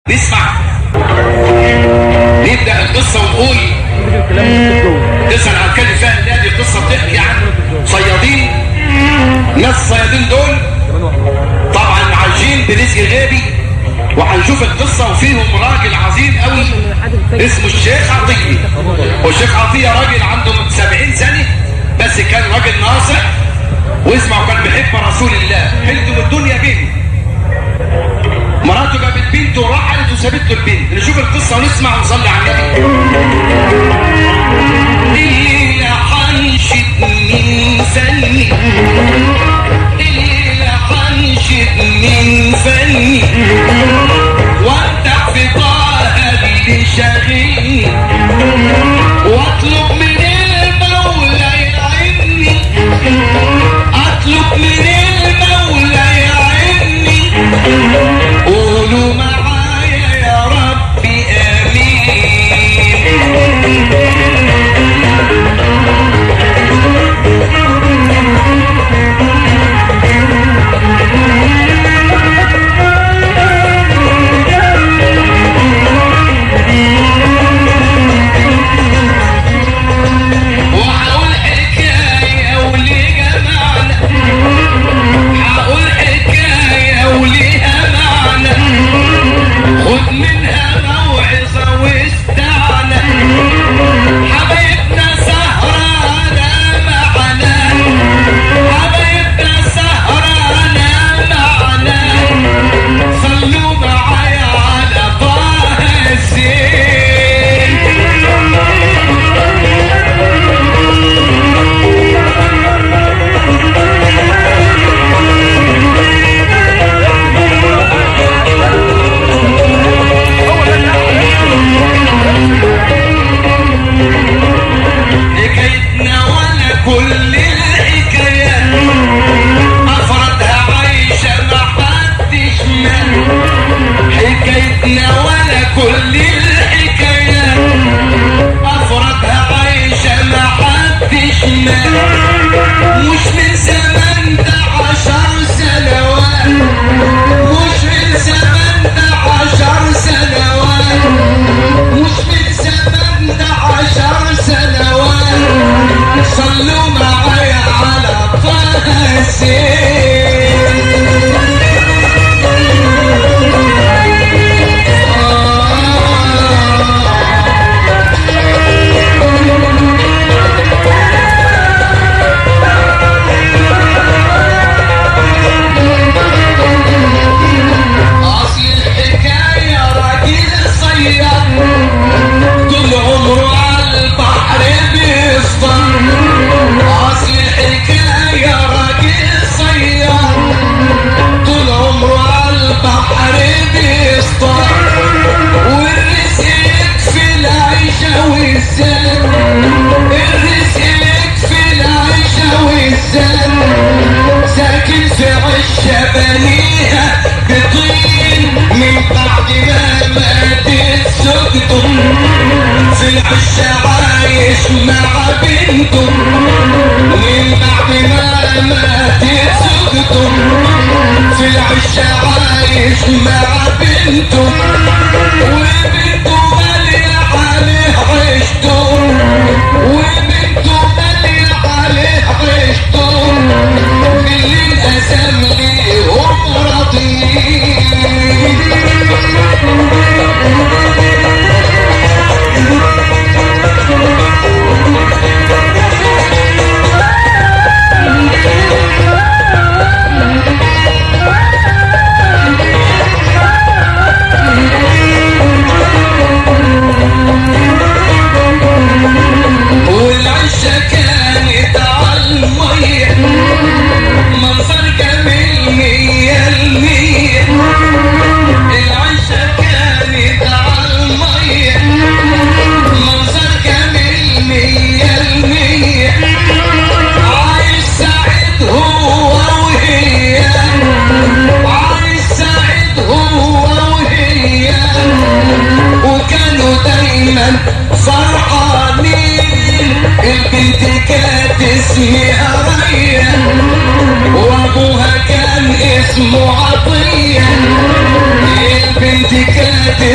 نسمع نبدأ القصة ونقول تسأل عن كلمة فيها ان هذه القصة بتحكي عن صيادين ناس الصيادين دول طبعا عايشين برزق غابي وهنشوف القصة وفيهم راجل عظيم قوي اسمه الشيخ عطية والشيخ عطية راجل عنده 70 سنة بس كان راجل ناصح واسمع وكان بيحب رسول الله حلته الدنيا بينه مراته جابت بنته وراحت وسابت له البنت نشوف القصة ونسمع ونصلي على النبي اللي حنشد من فني اللي حنشد من فني وافتح في طه اللي شاغلني واطلب من المولى يعيني اطلب من المولى يعيني قولوا معايا يا ربي وهقول حكاية وليها معنى هقول حكاية وليها معنى خد منها موعظة واستعنى حبايبنا سهرانة معنا حبايبنا سهرانة معنا صلوا معايا على طه الزين حكايتنا ولا كل الحكايات أفردها عايشة محدش مال حكايتنا ولا كل الحكايات أفردها عايشة محدش مال مش من زمان ده عشر سنوات مش من زمان ده عشر سنوات مش من زمان ده عشر سنوات صلوا معايا على طه الزين أصل الحكاية راجل صياد طول عمره على البحر بيصطاد أصل الحكاية راجل صياد طول عمره على البحر بيصطاد والرزق يكفي العيشة والزاد الرزق يكفي العيشة والزاد ساكن في عشة بنيها بطين من بعد ما ماتت زوجته في العشة عايش مع بنته من بعد ما ماتت زوجته في العشة عايش مع بنته وبنته غالية عليه عيشته وبنته غالية عليه عيشته اللي انقسم ليهم راضيين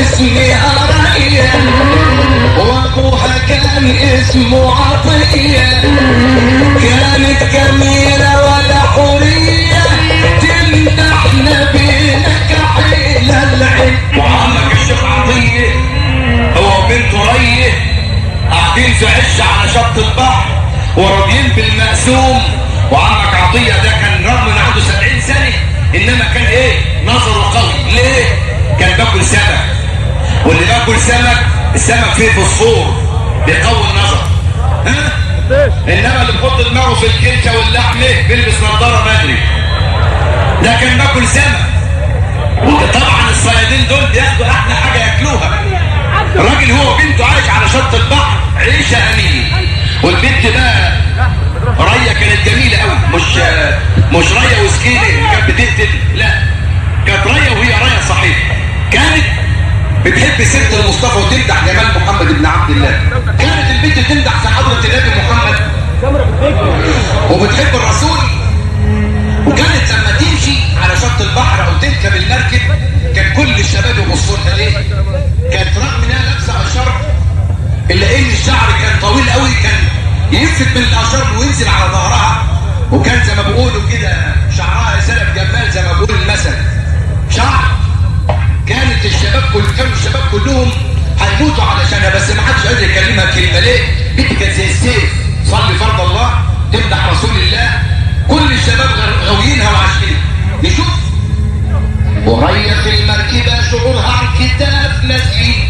اسمها رأية وابوها كان اسمه عطية كانت جميلة ولا حورية تمدح نبينا كحيل العين وعمك الشيخ عطية هو بنته ريه قاعدين في عش على شط البحر وراضيين بالمقسوم وعمك عطية ده كان رغم ان عنده 70 سنة انما كان ايه نظره قوي ليه كان باكل سمك واللي باكل سمك السمك فيه فوسفور بيقوي النظر ها انما اللي بيحط دماغه في الكرشه واللحمه بيلبس نظاره بدري ده كان باكل سمك طبعا الصيادين دول بياخدوا احلى حاجه ياكلوها الراجل هو وبنته عايش على شط البحر عيشه امين والبنت بقى ريا كانت جميله قوي مش مش ريا وسكينه اللي كانت بتقتل لا كانت ريا وهي ريا صحيح كانت بتحب سيره المصطفى وتمدح جمال محمد بن عبد الله كانت البنت تمدح في حضره النبي محمد وبتحب الرسول وكانت لما تمشي على شط البحر او تركب المركب كان كل الشباب يبصوا لها ليه كانت رغم انها لابسه اشرف الا ان الشعر كان طويل قوي كان يفت من الاشرف وينزل على ظهرها وكان زي ما بيقولوا كده شعرها سلف جمال زي ما بيقول المثل شعر كانت الشباب كل كانوا الشباب كلهم هيموتوا علشانها بس ما حدش قادر يكلمها كلمه ليه؟ بنت كانت زي السيف صلي فرض الله تمدح رسول الله كل الشباب غاويينها وعاشقين نشوف وهي في المركبة شعورها عن كتاب نسلي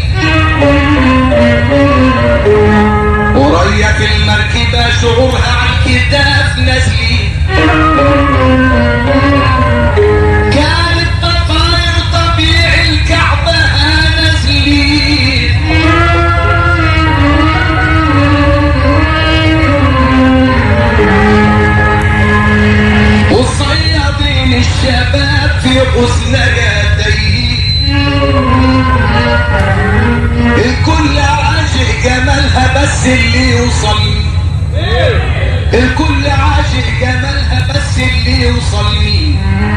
وريا في المركبة شعورها عن كتاب نسلي كانت بطاير طبيعي الكعبة نسلي والصيادين الشباب في غصن يديه الكل عاشق جمالها بس اللي يوصل الكل عاشق جمالها بس اللي يوصل مين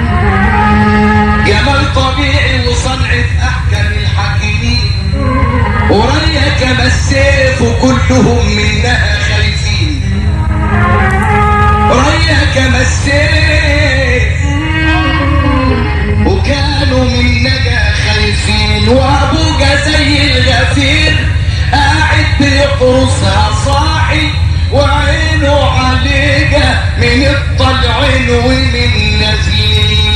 جمال طبيعي وصنعة أحكم الحاكمين وريا كما السيف وكلهم منها خايفين ريا كما السيف وكانوا من نجا خايفين وابوجا زي الغفير قاعد بيقرصها صاحي وعينه عليجا من الطلعين ومن نازلين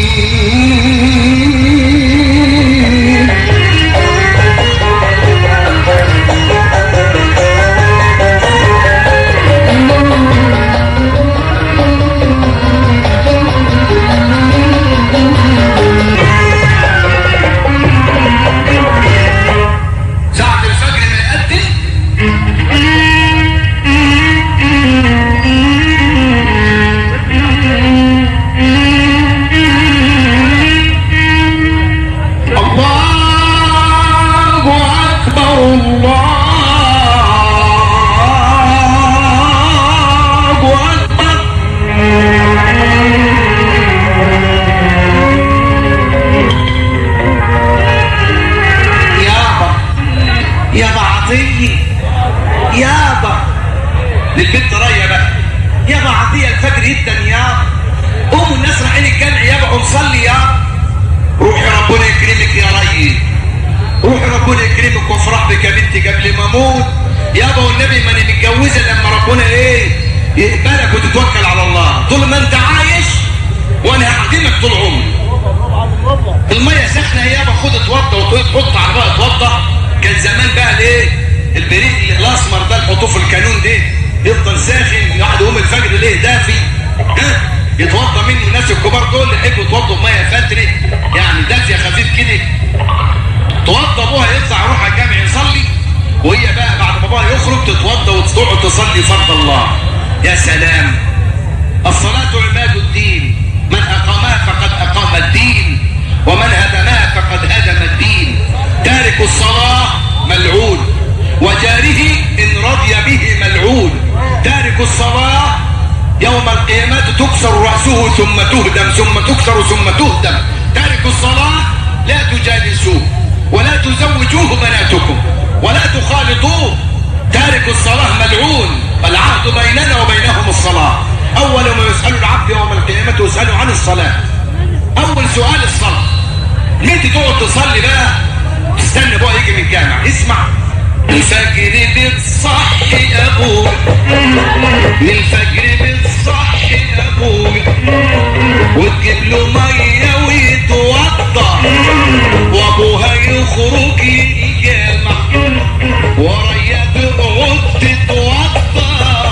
ساعة الفجر ما يقدم الله أكبر الله أكبر يابا يابا عطية يابا للبنت رايه بقى يابا عطية الفجر جدا يابا قوموا الناس رايحين الجامع يابا ونصلي يابا روحي ربنا يكرمك يا ري روحي ربنا يكرمك وافرح بك يا بنتي قبل ما اموت يابا والنبي ما انا متجوزه لما ربنا ايه يقبلك وتتوكل على الله طول ما انت عايش وانا هخدمك طول عمري الميه سخنه يابا خد اتوضى وتحط على بقى اتوضى كان زمان بقى الايه البريد الاسمر ده نحطوه في الكانون ده يفضل ساخن واحد يقوم الفجر ليه دافي ها يتوضى منه الناس الكبار دول يحبوا يتوضوا بميه فتره يعني دافيه خفيف كده توضى ابوها يطلع يروح على الجامع يصلي وهي بقى بعد ما ابوها يخرج تتوضى وتقعد تصلي فرض الله يا سلام الصلاة عماد الدين من أقامها فقد أقام الدين ومن هدمها فقد هدم الدين تارك الصلاة ملعون وجاره إن رضي به ملعون تارك الصلاة يوم القيامة تكسر رأسه ثم تهدم ثم تكسر ثم تهدم تارك الصلاة لا تجالسوه ولا تزوج انت تقعد تصلي بقى تستنى بقى يجي من الجامع اسمع الفجر بتصحي ابوك من الفجر بتصحي ابوك وتجيب له ميه ويتوضا وابوها يخرج الجامع ورايا تقعد تتوضا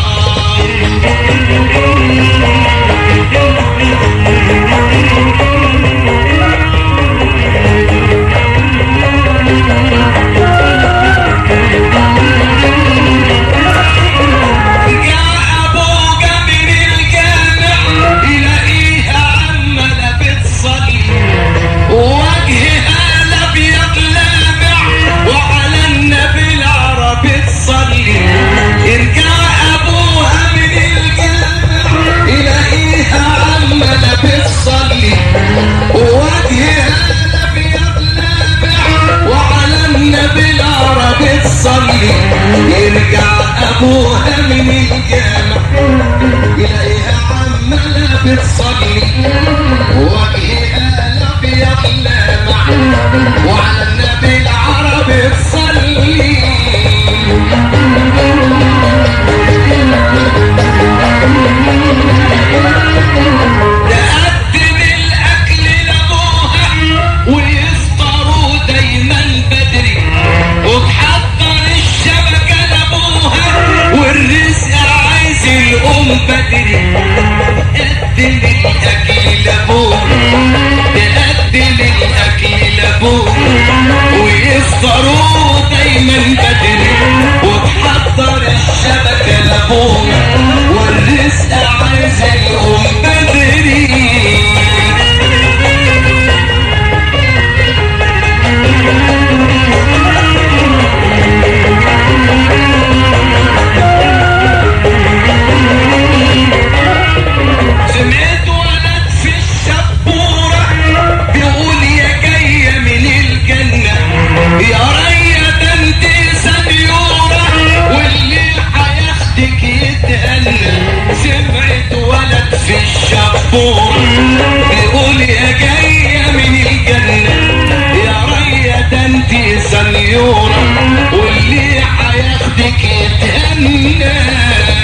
جاء ابوك من الجامع يلاقيها عماله بتصلي وجهها الابيض لامع وعلى النبي العربي تصلي يرجع ابوها من الجامع يلاقيها عماله بتصلي وجهها الابيض لامع وعلى النبي العربي تصلي يرجع ابوها من الجامع يلاقيها عماله بتصلي وجهها الابيض لامع وعلى النبي العربي تصلي تقدم الاكل لابوها ويفطروا دايما بدري وتحضر الشبكه لابوها والرزق عايز الام بدري تقدم الاكل لابوها تقدم الاكل لابوها ويفطروا دايما بدري وتحضر الشبكه لابوها والرزق عايز الام بدري سمعت ولد في الشبورة بيقول يا جاية من الجنة يا ريا ده انت سنيورة واللي هياخدك يتهنى سمعت ولد في الشبورة بيقول يا جاية من الجنة يا ريا ده انت سنيورة واللي هياخدك يتهنى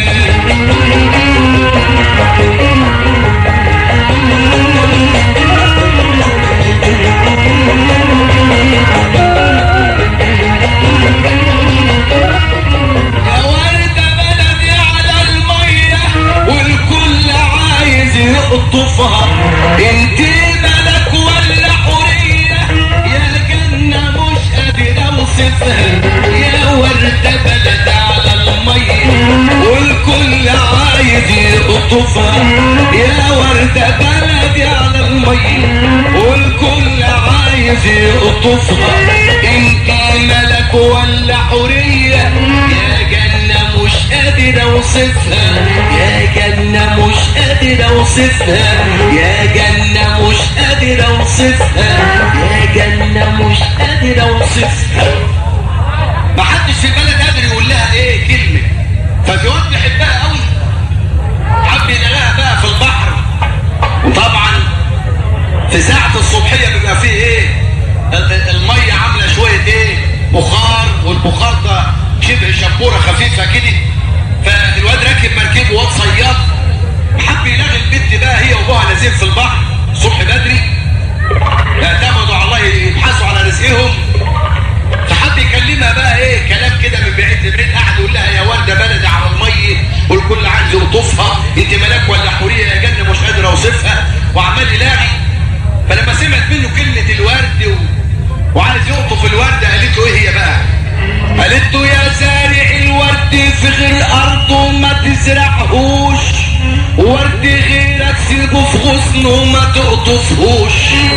يا وردة بلدي على المية والكل عايز يقطفها انت ملك ولا حورية يا جنة مش قادر اوصفها يا وردة بلدي على المية والكل عايز يقطفها يا وردة بلدي على المية والكل عايز يقطفها انت ملك ولا حورية يا جنة مش قادر اوصفها يا جنة مش قادر اوصفها يا جنة مش قادر اوصفها يا جنة مش قادر اوصفها محدش في البلد قادر يقول لها ايه كلمة ففي وقت بيحبها قوي حب يلاقيها بقى في البحر وطبعا في ساعة الصبحية بيبقى فيه ايه ال- ال- المية عاملة شوية ايه بخار والبخار ده شبه شبورة خفيفة كده فالواد راكب مركبه واد صياد حب يلاقي البنت بقى هي وابوها نازلين في البحر الصبح بدري اعتمدوا على الله يبحثوا على رزقهم فحب يكلمها بقى ايه كلام كده من بعيد لبعيد قاعد يقول لها يا ورده بلدي على الميه والكل عايز يقطفها انت ملاك ولا حوريه يا جنه مش قادر اوصفها وعمال يلاغي فلما سمعت منه كلمه الورد و... وعايز يقطف الورده قالت له ايه هي بقى قالت له يا زارع الورد في غير ارضه ما تزرعهوش ورد غيرك سيبه في غصنه ما تقطفهوش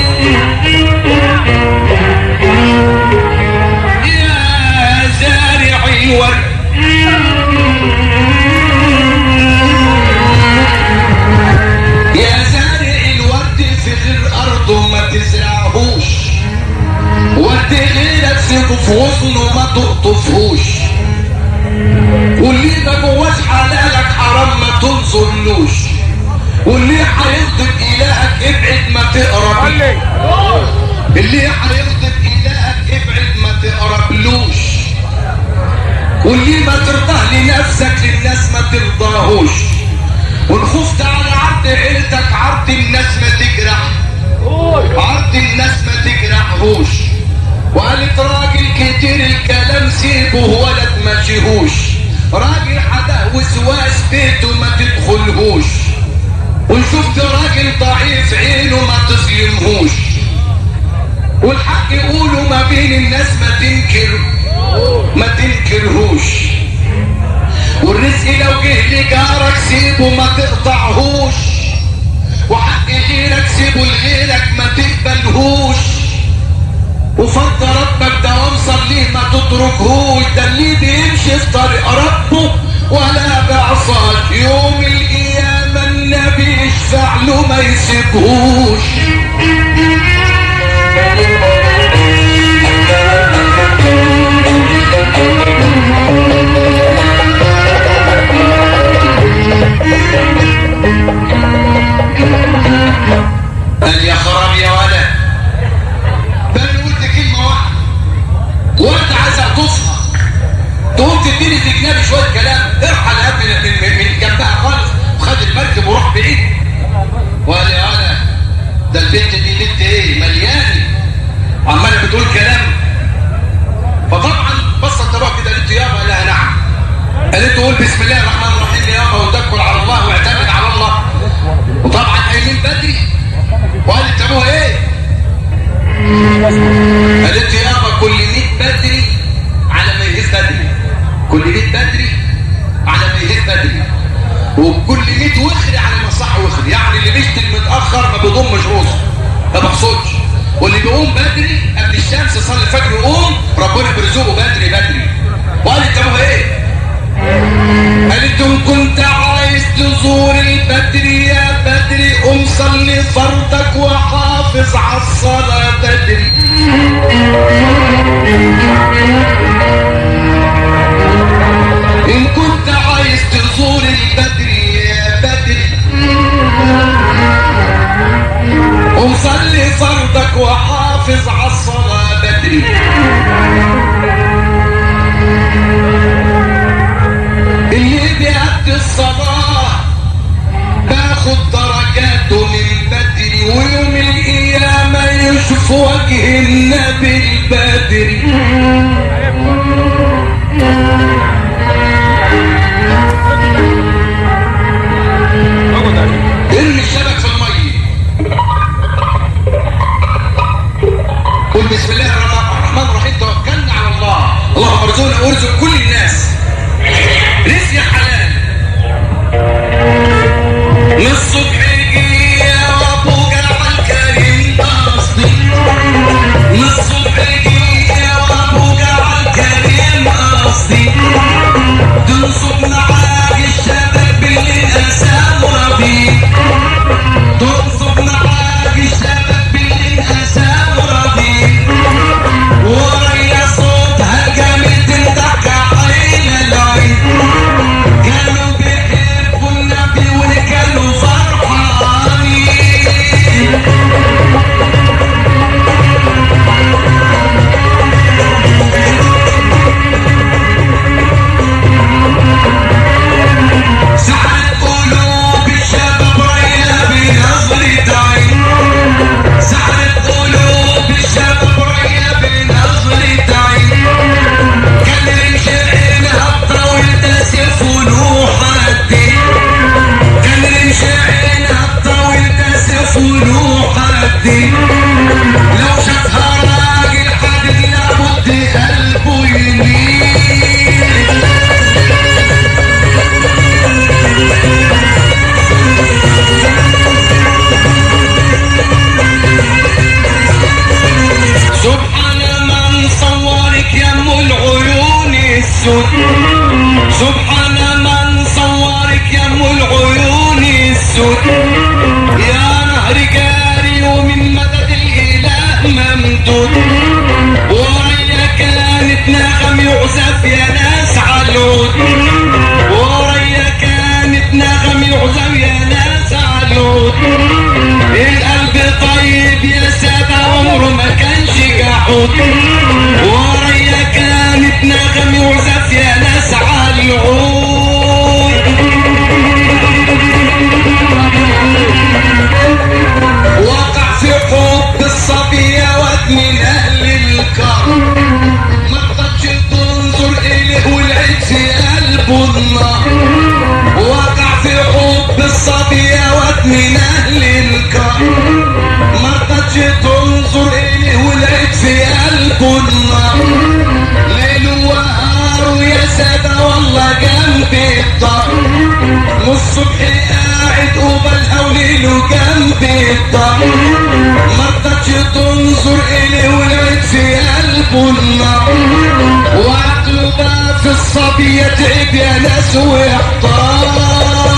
يا زارع الورد يا زارع الورد في غير ارضه ما تزرعهوش ورد غيرك سيبه في غصنه ما تقطفهوش واللي ما جواش حلالك حرام ما تنظرلوش واللي هيغضب الهك ابعد ما تقرب اللي هيغضب إلهك ابعد ما تقربلوش واللي ما ترضاه لنفسك للناس ما ترضاهوش وان خفت على عرض عيلتك عرض الناس ما تجرح عرض الناس ما تجرحهوش وقالت راجل كتير الكلام سيبه ولد ما شيهوش راجل حدا وسواس بيته ما تدخلهوش وشفت راجل ضعيف عينه ما تظلمهوش والحق يقوله ما بين الناس ما تنكر ما تنكرهوش والرزق لو جه لجارك سيبه ما تقطعهوش وحق غيرك سيبه لغيرك ما تقبلهوش وفضل ربك دوام صليه ما تتركهوش ده اللي بيمشي في طريق ربه ولا بعصاش يوم القيامة النبي يشفع له ما يسيبهوش قال يا خراب يا ولد بل قلت كلمة واحدة وانت عايز اقطفها تقوم تديني في جنابي شوية كلام ارحل يا ابني من, من, من جنبها خالص وخد المركب وروح بعيد وقال يا ولد ده البنت دي بنت ايه مليانة عمالة بتقول كلام فطبعا بصت ابوها كده قالت له يابا قال لها نعم قالت له قول بسم الله الرحمن الرحيم يابا وتوكل على الله واعتمد على الله وطبعا قايلين بدري وقالت ابوها ايه قالت له يابا كل 100 بدري على ما يهز بدري كل 100 بدري على ما يهز بدري وكل 100 وخري على ما صح وخري يعني اللي بيشتغل متاخر ما بيضمش راسه ما بقصدش واللي بيقوم بدري قبل الشمس يصلي الفجر يقوم ربنا بيرزقه بدري بدري وقالت ابوها ايه قالت ان كنت عايز تزور البدر يا بدري قوم صلي فرضك وحافظ على الصلاة بدري ان كنت عايز تزور البدر يا بدري قوم صلي فرضك وحافظ على الصلاة بدري اللي بيأدي الصلاة باخد درجاته من بدري ويوم القيامة يشوف وجه النبي البدري ارمي الشبك في المية قل بسم الله الرحمن الرحيم توكلنا على الله اللهم ارزقنا وارزق كل الناس رزق حلال من الصبح يجي يا ابو جعل كريم قصدي من الصبح يجي يا ابو جعل كريم قصدي تنصب معاك الشباب اللي اسامه بيه تنصب معاك الشباب اللي اسامه بيه ورايا صوتها جامد تضحك عين العين كانوا بيحبوا النبي وكانوا فرحانين سعد قلوب الشباب ريا بنظرة عين سعد قلوب الشباب ريا بنظرة عين كان رمش عينها الطويل تسيف ونوح الدين كان رمش عينها الطويل تسيف ونوح الدين لو شافها راجل حدد لابد قلبه يميل سبحان من صورك يا ام العيون السود سبحان من صورك يا ام العيون السود يا نهر جاري ومن مدد الاله ممدود وريا كانت نغم يعزف يا ناس عالعود وريا كانت نغم يعزف يا ناس عالعود القلب طيب يا سادة عمره ما كان عود وريا كانت نغم يعزف يا ناس على العود وقع في حب الصبية واد من اهل الكرم ما تقدرش تنظر اليه والعيد في قلبه النار وقع في حب الصبية واد من اهل الكرم ما تقدرش تنظر اليه والعيد في قلبه النار ليل ونهار يا سادة والله جنب الدار والصبح قاعد قبالها وليله جنب الدار ما تقدرش تنظر اليه والعيد في قلبه النار وعقله بقى في الصبية تعب يا ناس واحتار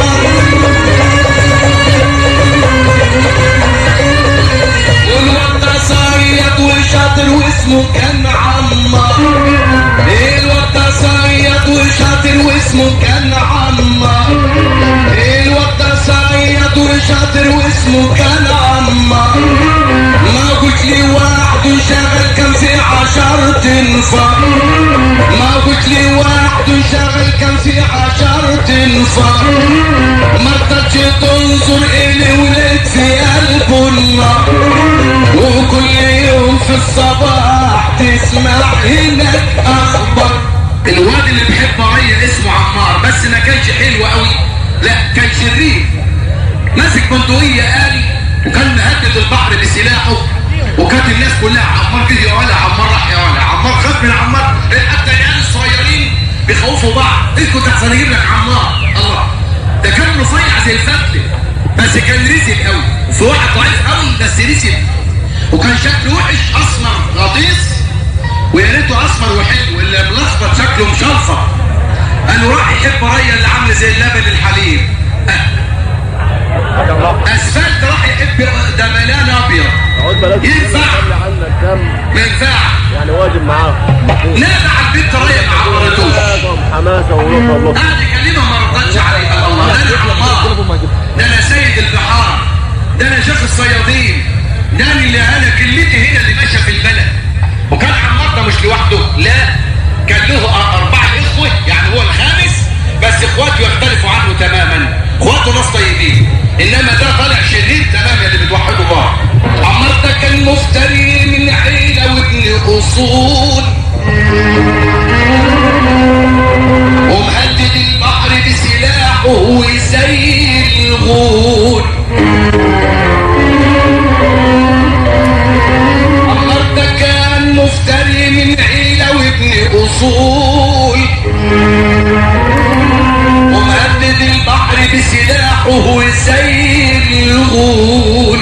والواد صيد وشاطر واسمه كان عمار الواد صيد وشاطر واسمه كان عمار الواد صيد وشاطر واسمه كان عمار ما قلت لي واحد شغل كان في عشرة انفار ما قلت لي واحد شغل كان في عشرة انفار ما رضتش تنظر الي ولقيت في قلبه النار وكل يوم في الصباح تسمع هناك اخبار الواد اللي بحب ريا اسمه عمار بس ما كانش حلو قوي لا كان شرير ماسك بندقية آلي وكان مهدد البحر بسلاحه وكانت الناس كلها عمار كده يا ولا عمار راح يا ولا عمار خاف من عمار حتى العيال الصغيرين بيخوفوا بعض اسكت احسن اجيب لك عمار الله ده كان رفيع زي الفتل بس كان رزل قوي في واحد ضعيف قوي بس رزل وكان شكله وحش اسمر غطيس ويا ريته اسمر وحلو اللي ملخبط شكله مشلفط قالوا راح يحب ريا اللي عامله زي اللبن الحليب اسفلت راح يحب ده ملان ابيض عود بلاش ينفع. خلي عنك دم ما ينفعش يعني واجب معاهم نادى على البنت ريا ما عبرتوش حماسه وروح والله قاعد يكلمها ما رضتش عليه الله ده انا عمار ده انا سيد البحار ده انا شيخ الصيادين ده أنا اللي انا كلمتي هي اللي ماشيه في البلد وكان عمار ده مش لوحده لا كان له أ- اربعه اخوه يعني هو الخامس بس اخواته يختلفوا عنه تماما اخواته ناس طيبين انما ده طالع شرير تماما اللي بتوحدوا بعض عمار ده كان مفتري من عيله وابن اصول ومهدد البحر بسلاحه وزي الغول عمار ده كان مفتري من عيلة وابن أصول ومهدد البحر بسلاحه وزي الغول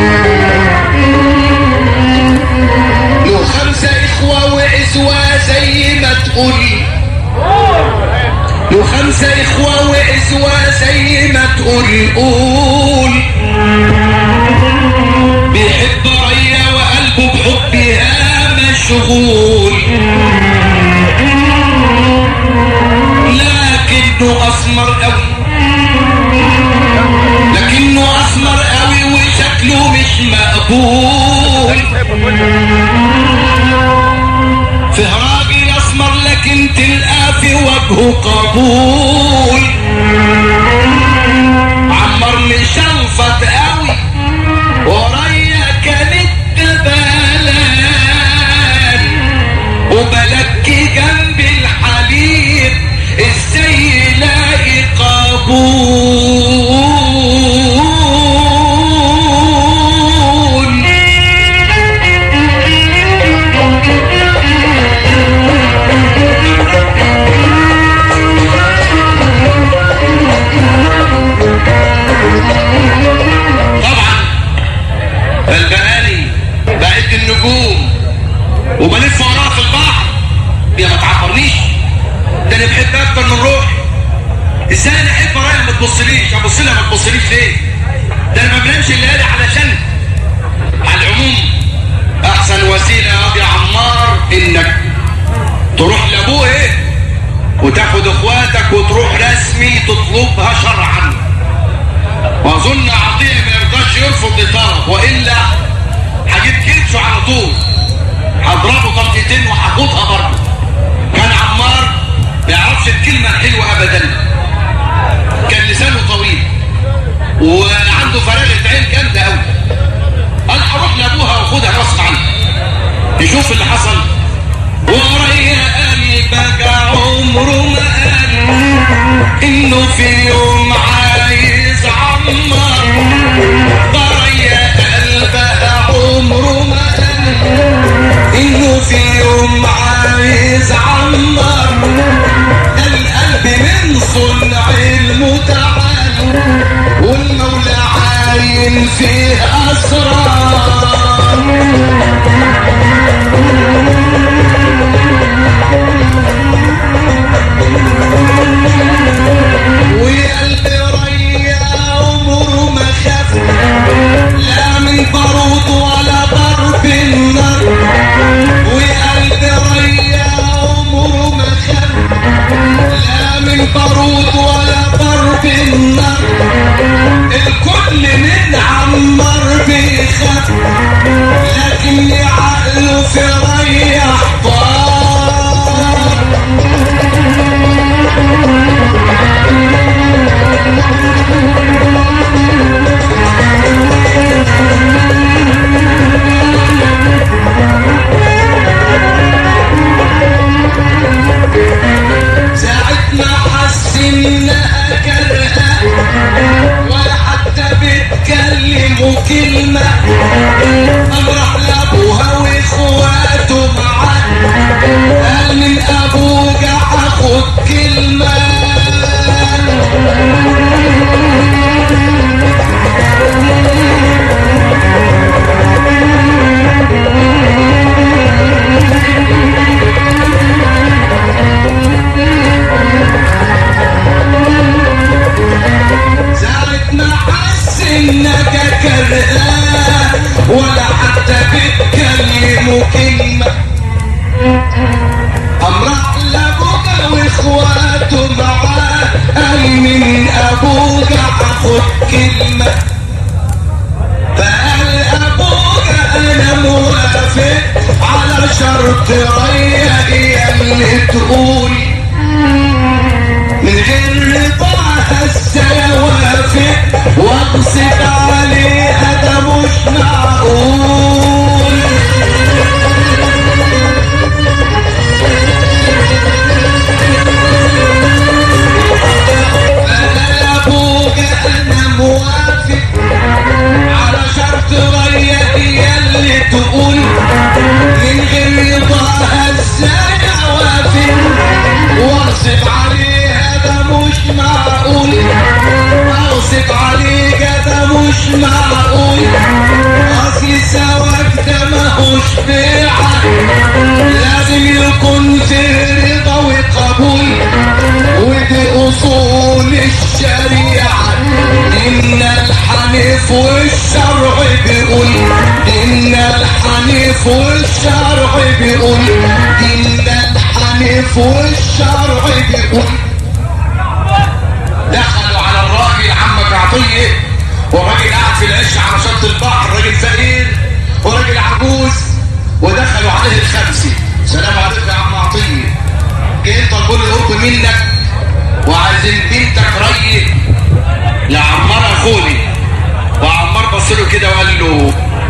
له خمسة إخوة وعزوة زي ما تقول له خمسة إخوة وعزوة زي ما تقول قول بيحب ريا وقلبه بحبها مشغول لكنه أسمر قوي لكنه أسمر قوي وشكله مش مقبول في راجل اسمر لكن تلقى في وجهه قبول عمر مشلفط قوي وريا كانت تبالان وبلكي جنب الحليب ازاي يلاقي قبول طبعا فالبقالي بعد النجوم وبلف وراها في البحر دي ما تعبرنيش ده انا بحب اكتر من روحي ازاي انا احب رايح ما تبصليش ابص لها ما تبصليش ليه ده انا ما بنامش الليالي علشان على العموم احسن وسيله يا ابي عمار انك تروح لابوه ايه وتاخد اخواتك وتروح رسمي تطلبها شرعا واظن عطيه ما يرضاش يرفض لطلب والا هجيب كرشه على طول هضربه طلقتين وهاخدها برضه كان عمار ما يعرفش الكلمه الحلوه ابدا كان لسانه طويل وعنده فراغه عين جامده قوي قال هروح لابوها واخدها غصب عنها نشوف اللي حصل وريا قلبك عمره ما قال انه في يوم عايز عمر وريا قلبك عمره ما قال انه في يوم عايز عمر القلب من صنع المتعال والمولى عاين فيه اسرار وقلب ريا عمره ما خاف لا من بارود ولا ضرب النار وقلب ريا عمره ما خاف لا من بارود ولا ضرب النار الكل من عمر بيخاف لكن عقله في ريح طار ساعة ما حس انها كرهة ولا حتى بتكلمه كلمة قام راح لابوها واخواته معاه قال من ابوك هاخد كلمة ساعة ما حس انك كرهاه ولا حتى بتكلمه كلمة قام راح لابوك واخواته معاه قال من ابوك هاخد كلمة فقال ابوك انا موافق على شرط ريا اللي تقول من غير رضاها السوافق واغصب عليها ده مش معقول انا ابوك انا موافق على شرط ريا هي اللي تقول من غير رضاها ازاي اوافق واغصب عليها ده مش معقول اغصب عليك ده مش معقول اصل سواك ده ماهوش بيعة لازم يكون في رضا وقبول ودي اصول الشريعة ان الحنيف والشرع بيقول ان الحنيف والشرع بيقول ان الحنيف والشرع بيقول دخلوا على الراجل عمك عطيه والراجل قاعد في العش على شط البحر راجل فقير وراجل عجوز ودخلوا عليه الخمسه سلام عليكم يا عم عطيه جايين طالبين القرب منك وعايزين بنتك ري لعمار اخوني وعمار بص له كده وقال له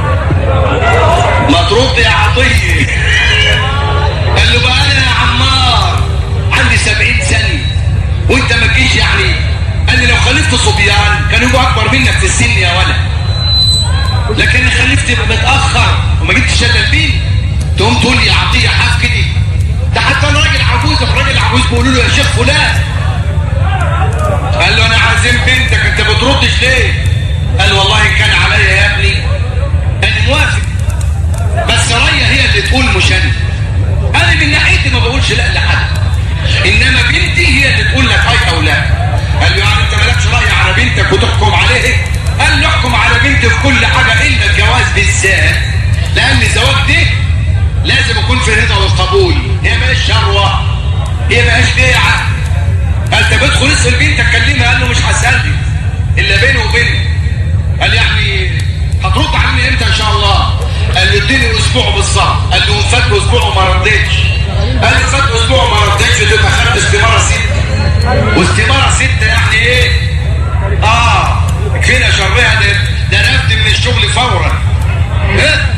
ما ترد يا عطيه قال له بقى انا يا عمار عندي سبعين سنه وانت ما تجيش يعني قال لي لو خلفت صبيان كانوا يبقوا اكبر منك في السن يا ولد لكن انا خلفت متاخر وما جبتش الا البين تقوم تقول لي عطيه حاف كده ده حتى انا راجل عجوز الراجل عجوز بيقولوا له يا شيخ فلان قال له انا عازم بنتك انت بتردش ليه قال والله ان كان عليا يا ابني انا موافق بس ريا هي اللي تقول مش انا انا من ناحيتي ما بقولش لا لحد انما بنتي هي اللي تقول لك هاي او لا قال له يعني انت مالكش راي على بنتك وتحكم عليه قال له احكم على بنتي في كل حاجه الا الجواز بالذات لان الزواج ده لازم يكون في رضا والقبول هي مش شروه هي مش بيعه قال طب ادخل اسال بنتك كلمها قال له مش هسالني الا بيني وبينك قال يعني هترد عني امتى ان شاء الله قال له اديني اسبوع بالظبط قال له فات اسبوع وما ردتش قال له فات اسبوع وما ردتش تبقى خدت استماره ستة واستماره ستة يعني ايه اه كده شرها ده ده نفد من الشغل فورا ايه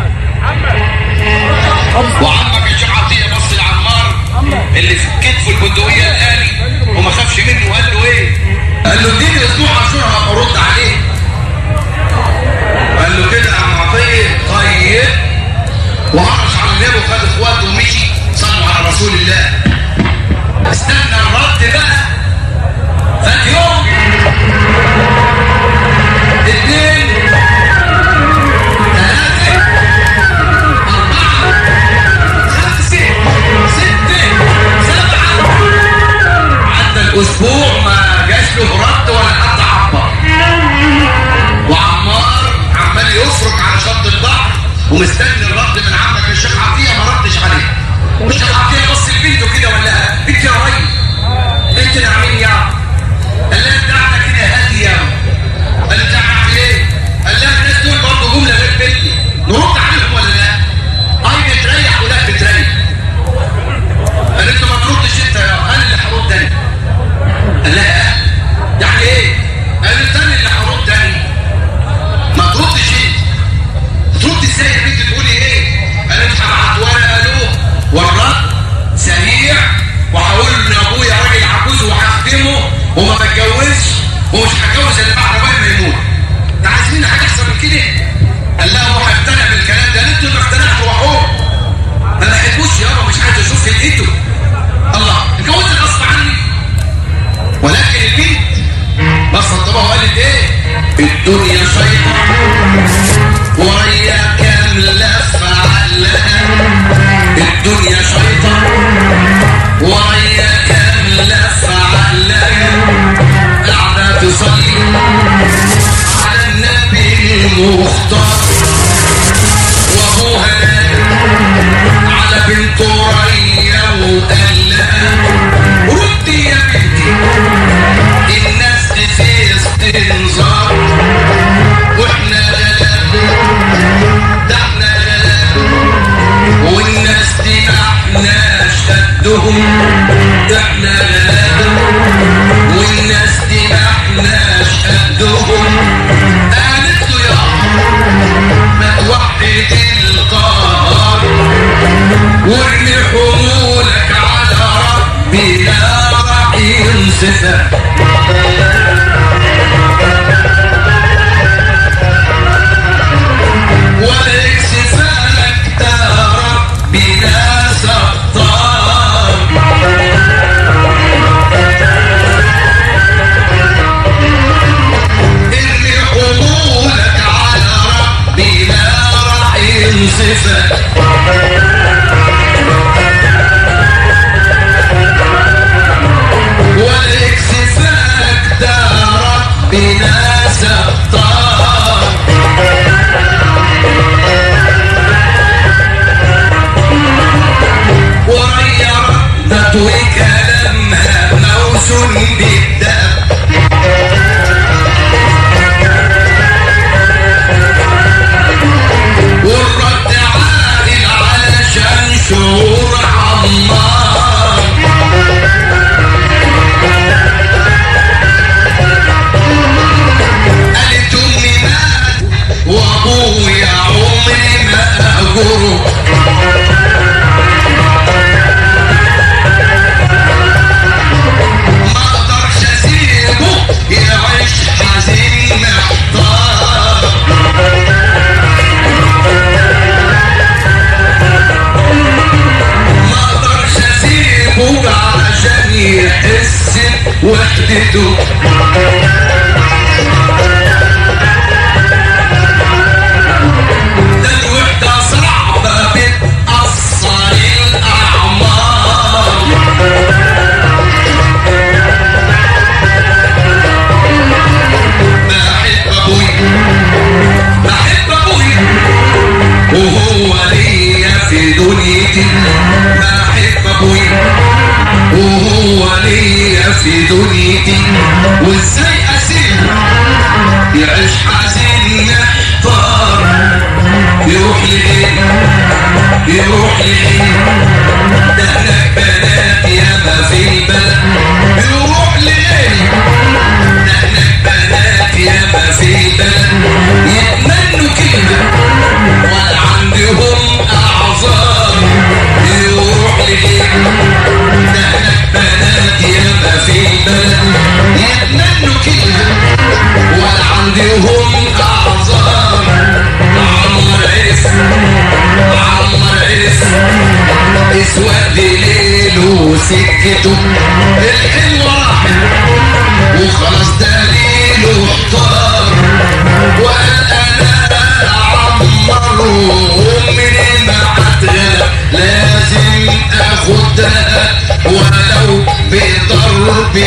وعمك الشيخ عطيه بص لعمار اللي في كتفه البندقيه الالي وما خافش منه وقال له ايه قال له اديني اسبوع عشان هبقى ارد عليه قال له كده يا عم عطيه طيب وعرش على النبي وخد اخواته ومشي صلوا على رسول الله استنى الرد بقى فات يوم اثنين ثلاثة أربعة خمسة ستة سبعة عدى الأسبوع ما جاش له رد ولا حتى عبر وعمار عمال يفرك على شط البحر ومستني الرد من عمك الشيخ عطيه ما ردش عليه والشيخ عطيه بص لبنته كده ولا لها انت يا ريس انت نعمين يا قال لها بتاعتك كده هاديه قال لها اعمل ايه؟ قال لها الناس دول برضه جمله غير بنتي نرد عليهم ولا لا؟ اي بتريح ولا بتريح قال انت ما تردش انت يا انا اللي هرد انا قال لها اه يعني ايه؟ قال انت انا اللي هرد تاني ما تردش انت ترد ازاي يا بنت تقولي ايه؟ قالت هبعت ورقه له والرد سريع وهقول لابويا راجل عجوز وهخدمه وما بتجوزش ومش هتجوز اللي بعد ابويا ما يموت. انت عايز مني حاجه احسن من كده؟ قال لها هو هيقتنع بالكلام ده انتوا اللي اقتنعتوا وحور. ما بحبوش يابا مش عايز اشوف ايده. الله اتجوزت غصب عني. ولكن البنت بصت طبعا وقالت ايه؟ الدنيا شيطان ويا كام لفة علقة الدنيا شيطان ويا كام لفة علقة قاعدة تصلي على النبي المختار وابوها على بنت ريا وقال لها ردي يا بنتي الناس دي في استنظار واحنا غلاب ده احنا غلاب والناس دي ما احناش قدهم ده احنا غلاب والناس دي ما احناش قدهم قالت له يا ما توحد القهر وارمي حمولك على ربنا راح ينصفك ولا يكسفك ده ربنا ستار ارمي حمولك على ربنا راح ينصفك ولا يكسفك ده ربنا ستار وريا ردت وكلامها موزون بالدم والرد عائل علشان شعور عمار قالت امي مات وابويا عمري ما اهجره ما اقدرش اسيبه يعيش حزين محتار ما اقدرش اسيبه عشان يحس بوحدته ده الوحدة صعبة بتأثر الأعمار بحب أبويا بحب أبويا وهو ليا في دنيتي بحب أبويا وهو ليا في دنيتي وازاي اسيبه يعيش حزين محتار يروح نروح ليه ده هناك بنات ياما في البلد نروح ليه ده هناك بنات ياما في البلد يتمنوا كلمة ولا عندهم أعذار نروح ليه ده هناك بنات ياما في البلد يتمنوا كلمة ولا عندهم أعذار عمر عرف عمر عرف اسود ليله سكته الحلوة راحت وخلاص دليله احتار وقال انا عمر وامي معتها لازم اخدها ولو بضرب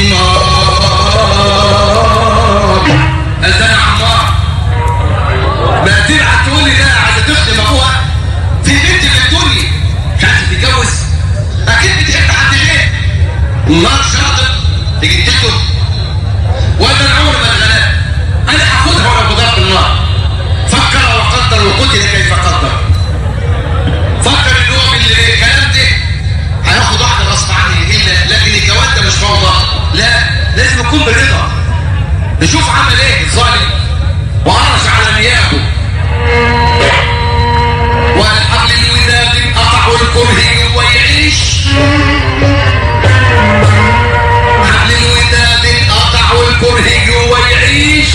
النار انت يا عمار ما تبعت تقول لي لا عايزه تخدم ابوها في بنت في الدنيا مش عايزه تتجوز اكيد بتحب حد غير النار شاطر تيجي تكتب ولا العمر ما اتغلب انا هاخدها وانا بضرب النار فكر وقدر وقتل كيف قدر فكر ان هو بالكلام ده هياخد واحده غصب عني الا لكن الجواز ده مش فوضى لا لازم يكون بالرضا نشوف عمل ايه الظالم وعرش على مياهه والحبل الوداد انقطع الكره ويعيش حبل الوداد انقطع الكره ويعيش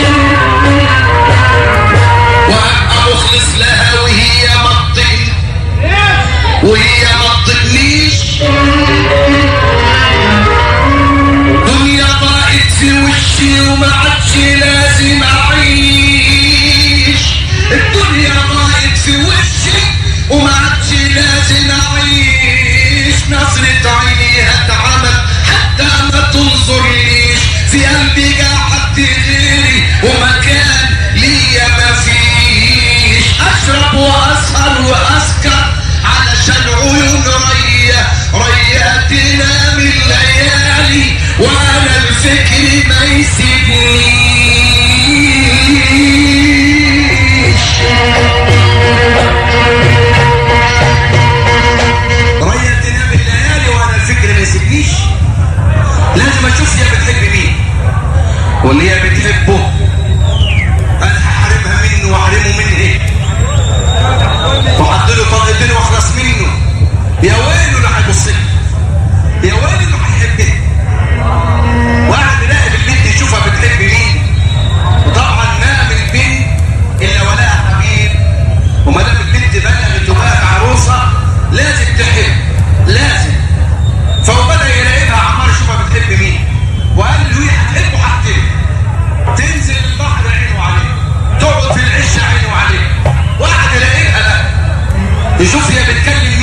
وابقى مخلص لها وهي مطق وهي مطقنيش دنيا ضاقت في وشي وما عادش لازم اعيش الدنيا ضاقت في وشي وما عادش لازم اعيش نظرة عيني هتعمل حتى ما تنظرليش في قلبي جا حد غيري ومكان ليا مفيش اشرب واسهر واسكر علشان عيون ريا ريا تنام الليالي وانا الفكر ما يسيبنيش ريا تنام الليالي وانا الفكر ما يسيبنيش لازم اشوف هي بتحب مين واللي هي بتحبه انا هحرمها منه واحرمه منه وعدله طلقتين واخلص منه يا ويله اللي هيبص لي يا ويله اللي هيحبني واحد يراقب البنت يشوفها بتحب مين وطبعا ما من البنت الا ولها حبيب وما دام البنت بلغت وبقت عروسه لازم تحب لازم فهو بدا يراقبها عمار يشوفها بتحب مين وقال له هي هتحبه هتحب تنزل البحر عينه عليه تقعد في العش عينه عليه واحد يراقبها بقى يشوف هي بتكلم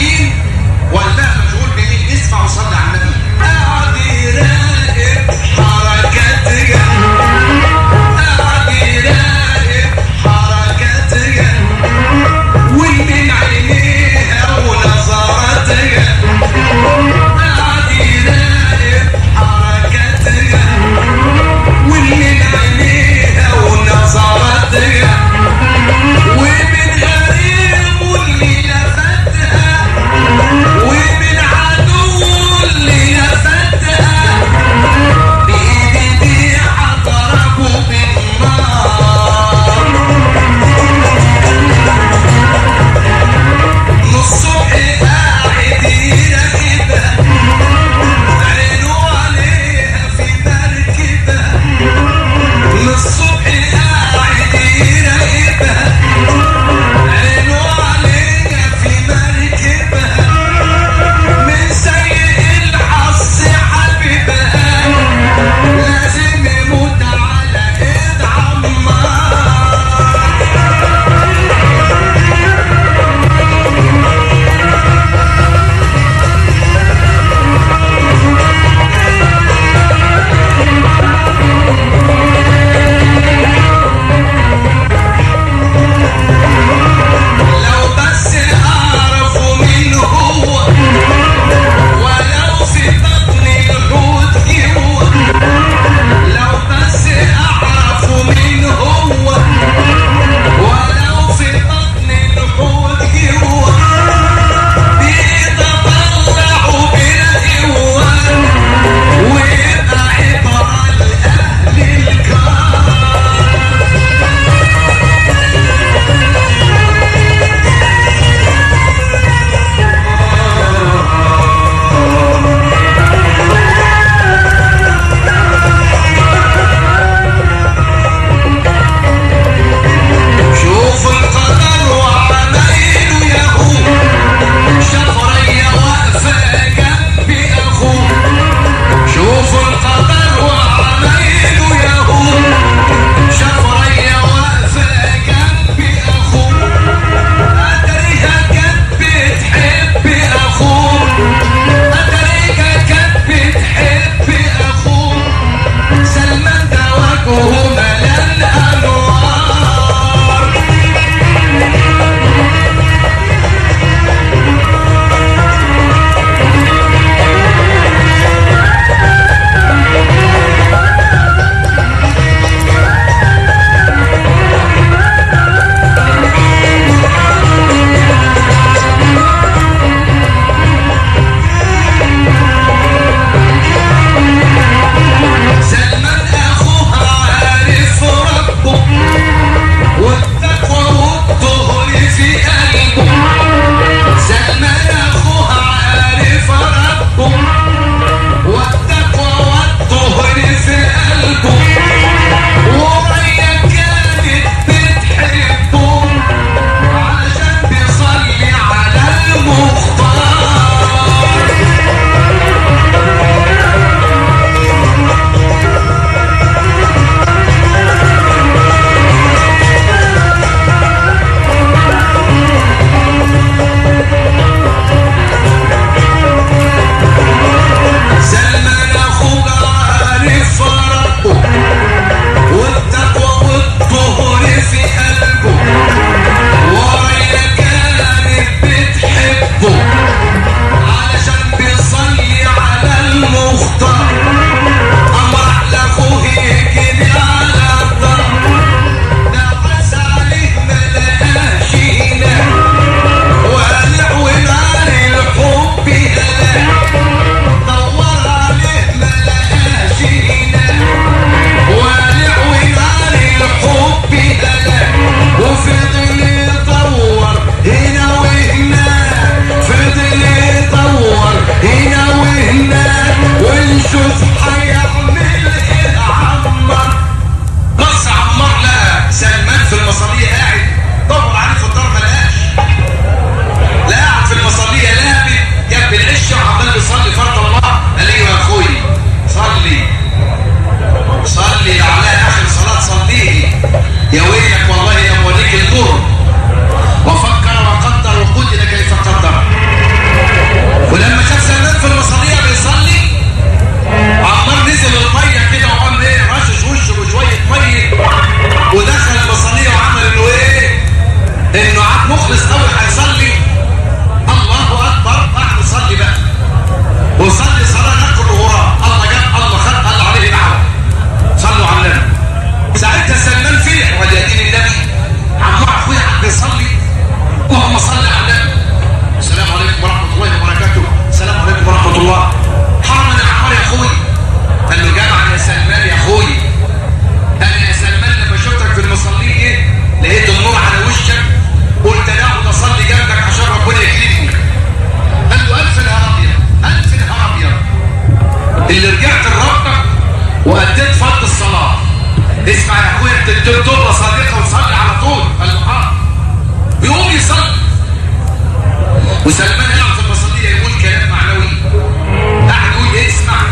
اللي رجعت لربك وأديت فرض الصلاة اسمع يا أخويا أنت اديت دورة صادقة وصلي على طول قال له آه يقوم يصلي وسلمان يقعد في المصلية يقول كلام معنوي قاعد يقول إيه اسمع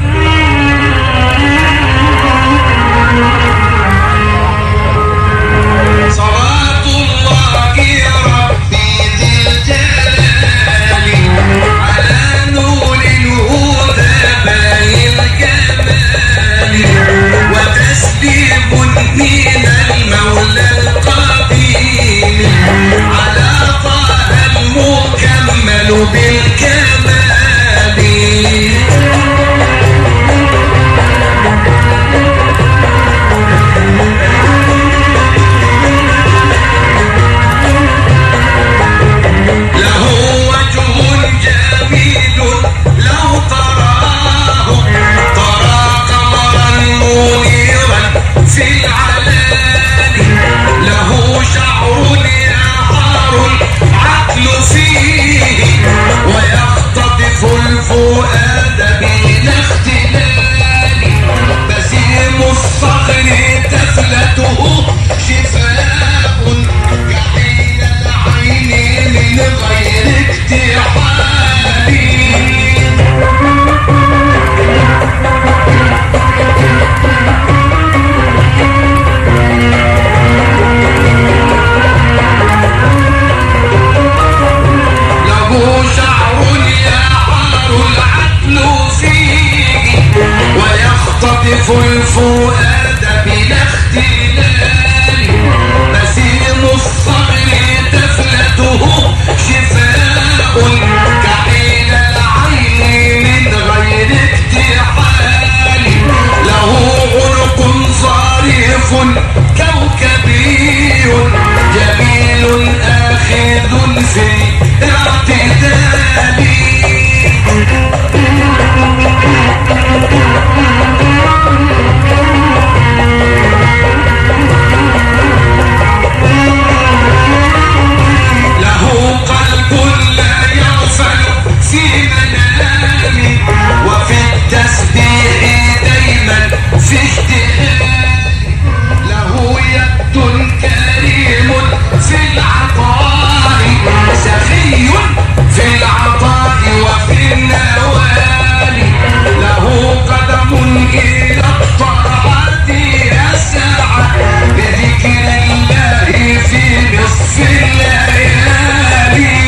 صلاة الله يا ربي ذي الجلال على نور الهدى باين الجمال وتسليم من المولى القديم على طه المكمل بالكمال له وجه جميل لو تراه ترى قمرا منيرا في العلالي له شعر يعار العقل فيه ويختطف الفؤاد بلا اختلال بسيم الصخر تفلته شفاء يحيي العين من غير اكتحال له شعر يعار العقل فيه ويختطف الفؤاد بلا اختلال بسيم الصغر تفلته شفاء كحيل العين من غير اكتحال له عنق ظريف كوكبي جميل آخذ في الاعتدال له قلب لا يغفل في منام وفي التسبيح دايما في اجتهاد له يد كريم في العطاء سخي في العطاء وفي النوال له قدم إلى الطاعات يسعى بذكر الله في نصف الليالي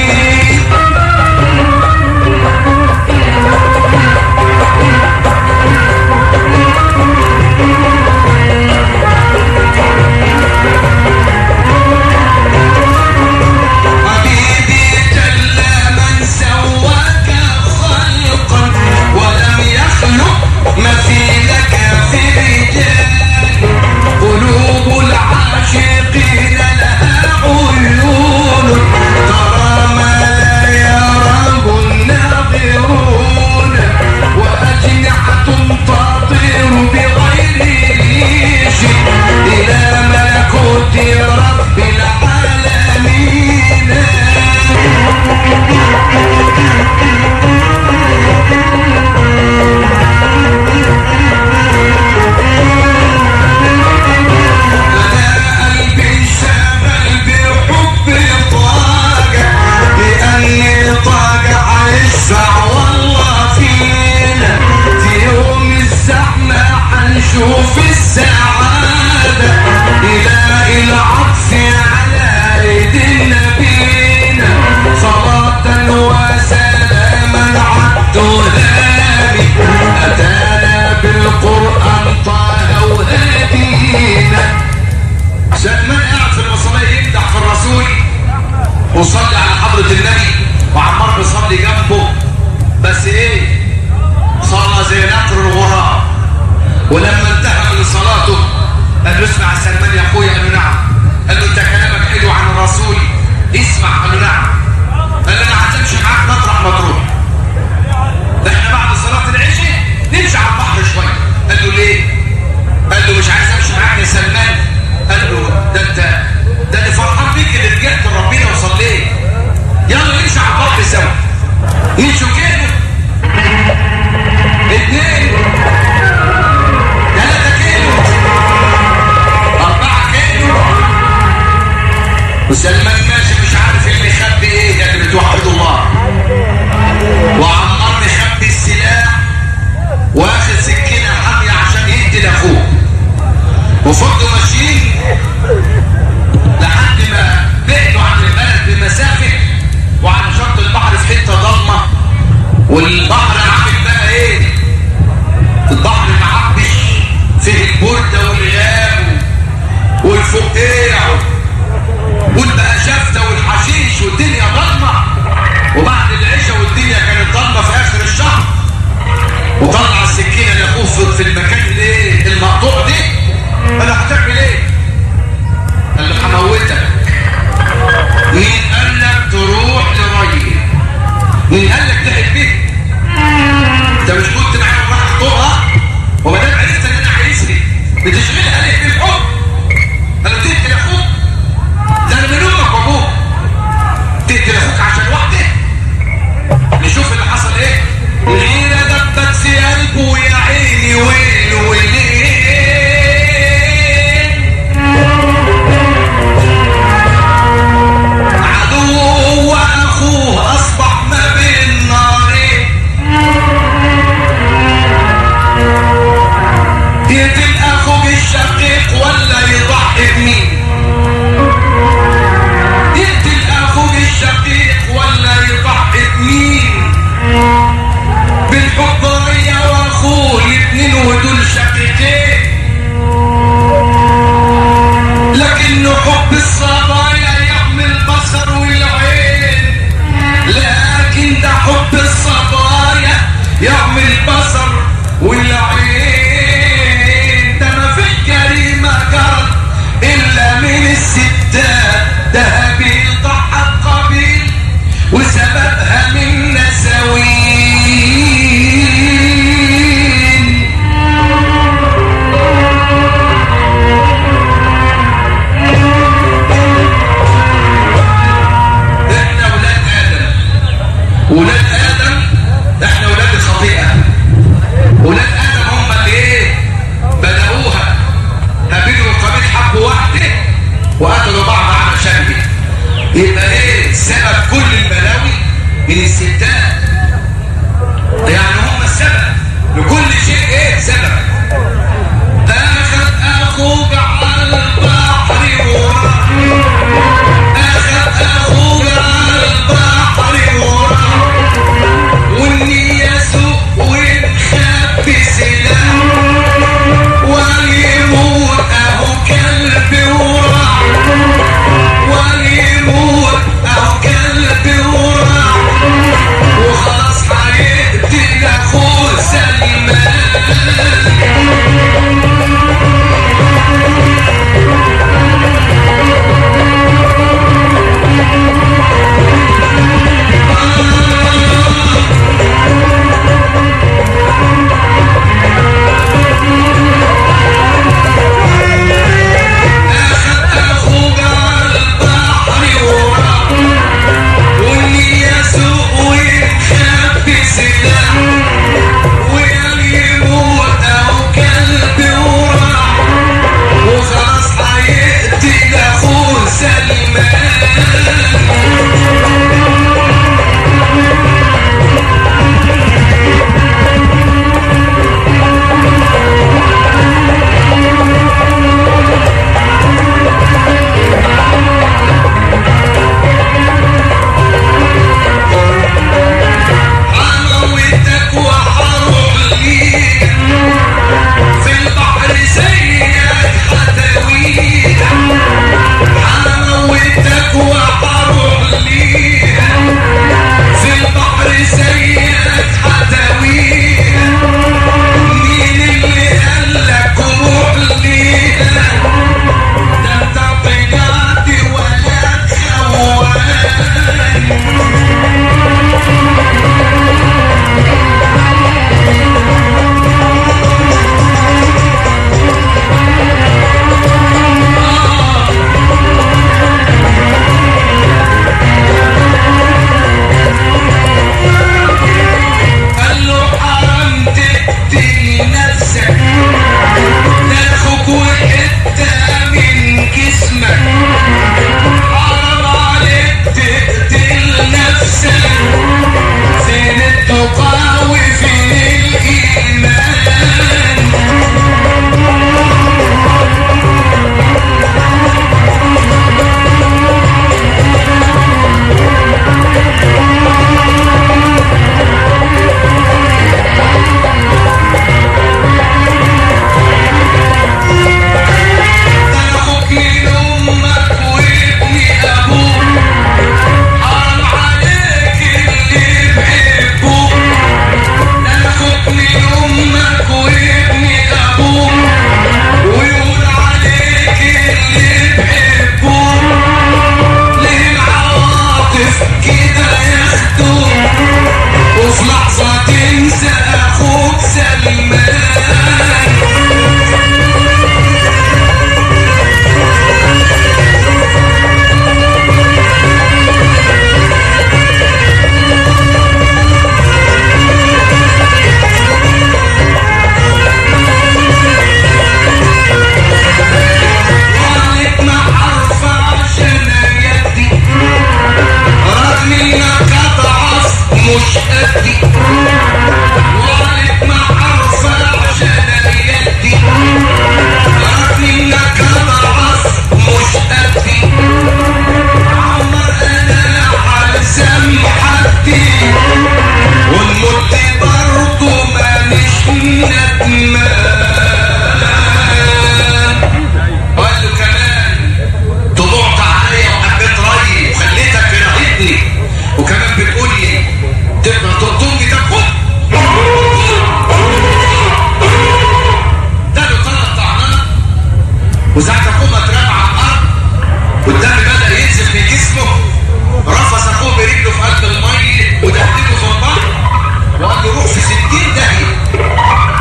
حبيبي جل من سواك خلقا ولم يخلق مثيلك في الرجال قلوب العاشقين لها عيون ترى ما لا يراه الناظرون وأجنحة تطير بغير ريش إلى ملكوت رب العالمين أنا قلبي شغل بحب طاقة لأني طاقة هيشفع والله فينا في يوم الزحمة حنشوف السعادة إلى العطف على أيدي نبينا صلاة وسلاما عالتهامي أتانا بالقرآن طه وهدينا سلمان قاعد في المصلية يمدح في الرسول وصلي على حضرة النبي وعمار بيصلي جنبه بس ايه صلى زي نقر الغراب ولما انتهى من صلاته قال له اسمع يا سلمان يا اخويا قال له نعم قال له انت كلامك حلو عن الرسول اسمع قال له نعم قال له انا هتمشي معاك مطرح ما تروح ده احنا بعد صلاة العشاء نمشي على البحر شوية قال له ليه قال له مش عايز امشي معاك يا سلمان قال له ده انت ده انا فرحان بيك اللي رجعت لربنا وصليت يلا نمشي على البحر سوا مشوا كده اتنين وسلمان ماشي مش عارف اللي يخبي ايه ده اللي بتوحد الله وعمار مخبي السلاح واخد سكينه حاميه عشان يقتل اخوه وفضلوا ماشيين لحد ما بعدوا عن البلد بمسافه وعن شط البحر في حته ضلمه والبحر عامل بقى ايه البحر معبش فيه البرده والغاب والفقيع والبقى شفته والحشيش والدنيا ضلمه وبعد العشاء والدنيا كانت ضلمه في اخر الشهر وطلع السكينه لاخوه في- في المكان الايه المقطوع ده قال له هتعمل ايه؟ قال له هموتك مين قال لك تروح لراجل مين قال لك تحب بيه انت مش كنت معايا وراح اخطبها وما دام عرفت ان انا عايزني بتشغلها ليه بالحب قال له تقتل اخوك ده انا من امك وابوك تقتل اخوك عشان واحده نشوف اللي حصل ايه الغيرة دبت في قلبه يا عيني ويل ويلين عدوه واخوه اصبح ما بين نارين يقتل اخوك الشقيق ولا يضحي بمين يقتل اخوك الشقيق ولا يضحي بمين بالحضرية واخوه الاتنين ودول شقيقين لكنه حب الصبايا يحمي البصر والعين لكن ده حب الصبايا يحمي البصر والعين ده ما في جريمة جرت إلا من الستات ده هابيل ضحى قبيل وسببها من نسوين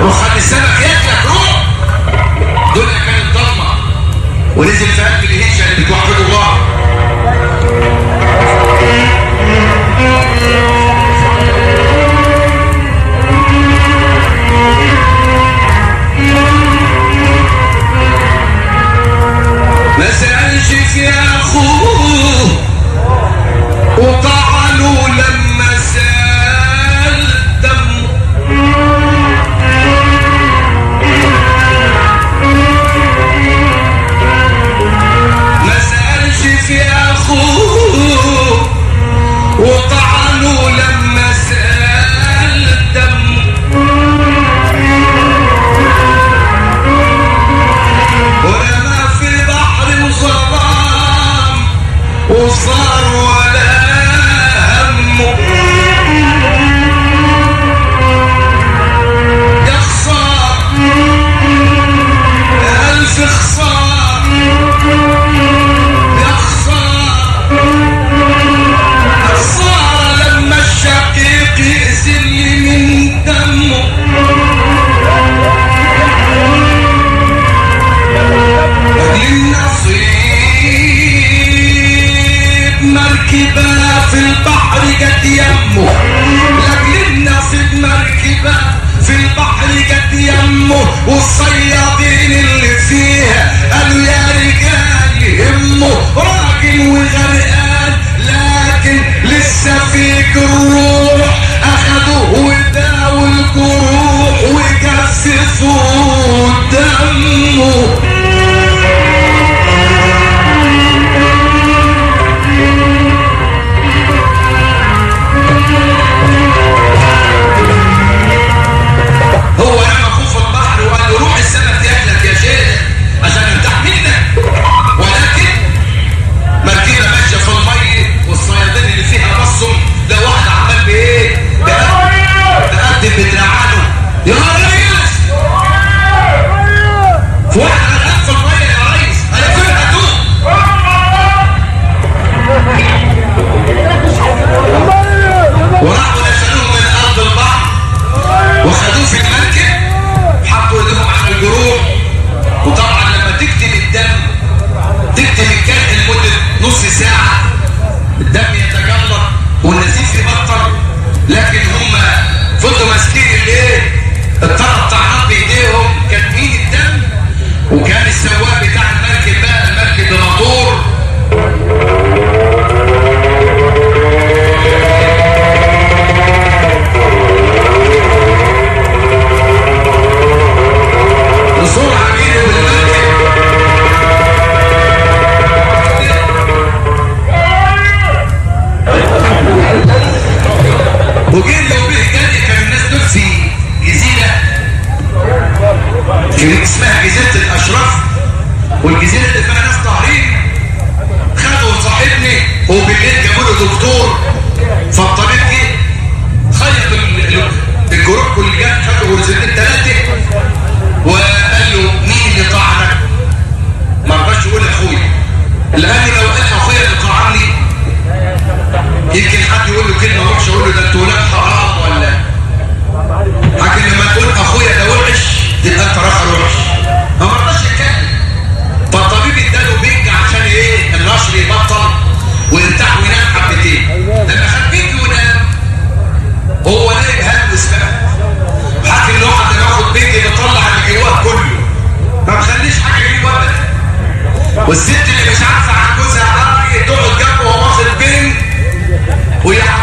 روح خلي السمك ياكلك روح الدنيا كانت ضلمه ونزل في قلب الهيشه اللي بتوحد الله ما سألش في أخوه وطعنوا لما سال دمه ما سألش في أخوه وطعنوا لما سال دمه ورمى في البحر وظلام وصار ولا همه يا خسار يا ألف خسار يا خسار خسارة لما الشقيق يأذل من دمه للنصيب مركبة في البحر قد يمه لأجل النصيب مركبة في البحر قد يمه والصيادين اللي فيها قالوا يا رجال يهمه راجل وغرقان لكن لسه فيك الروح اخدوه وداووا الجروح وجففوا دمه هو رمى اخوه في البحر وقال له روح السمك ياكلك يا شيخ عشان ارتاح منك ولكن مركبه ماشيه في الميه والصيادين اللي فيها بصوا ده واحد عمال بايه؟ بقدم بدراعانه يا ريس في واحد غرقان في الميه يا ريس انا فين هتوه وراحوا نزلوه من ارض البحر وخدوه في المركب حطوا ايديهم على الجروح وطبعا لما تكتم الدم تكتم الجرح لمده نص ساعه الدم يتجلط والنزيف يبطل لكن هم فضلوا ماسكين الايه الطرف طعنات بايديهم كاتمين الدم وكان السواق بتاع المركب بقى المركب بموتور بسرعه جينا بالمركب وجه لو به جاني كان الناس دول في جزيره كانت اسمها جزيره الاشراف والجزيره اللي فيها ناس طاهرين خدوا صاحبني وبالليل جابوا له دكتور فالطبيب جه خيط ال- ال- الجروح واللي جاب خدوا غرزتين ثلاثه وقال له مين اللي طعنك؟ ما رضاش يقول اخويا لانه لو قال اخويا اللي طعني يمكن حد يقول له كلمه وحشه يقول له ده انتوا ولاد حرام ولا لكن لما تقول اخويا ده وحش تبقى انت راجل وحش ما مرضاش يتكلم فالطبيب اداله بيج عشان ايه النشر يبطل ويرتاح وينام حبتين لما خد بيج ونام هو نايم هلوس بقى حاكم له حد ياخد بيج بيطلع اللي جواه كله ما بخليش حاجه يجيبه ابدا والست اللي مش عارفه عن جوزها راي تقعد جنبه وهو واخد بنج ويا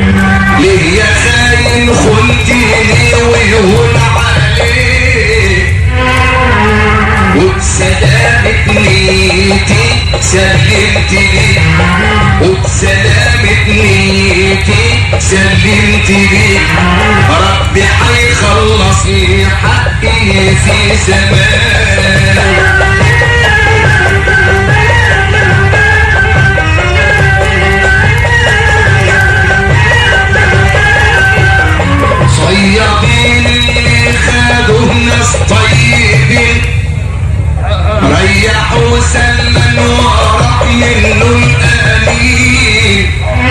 ليه يا خاين خنتيني ويهون عليك وبسلامة نيتي سلمت لي وبسلامة نيتي سلمت لي ربي حيخلصني حقي في زمان صيادين اللي خدوا ناس طيبين ريحوا سلما وراح منه الأمين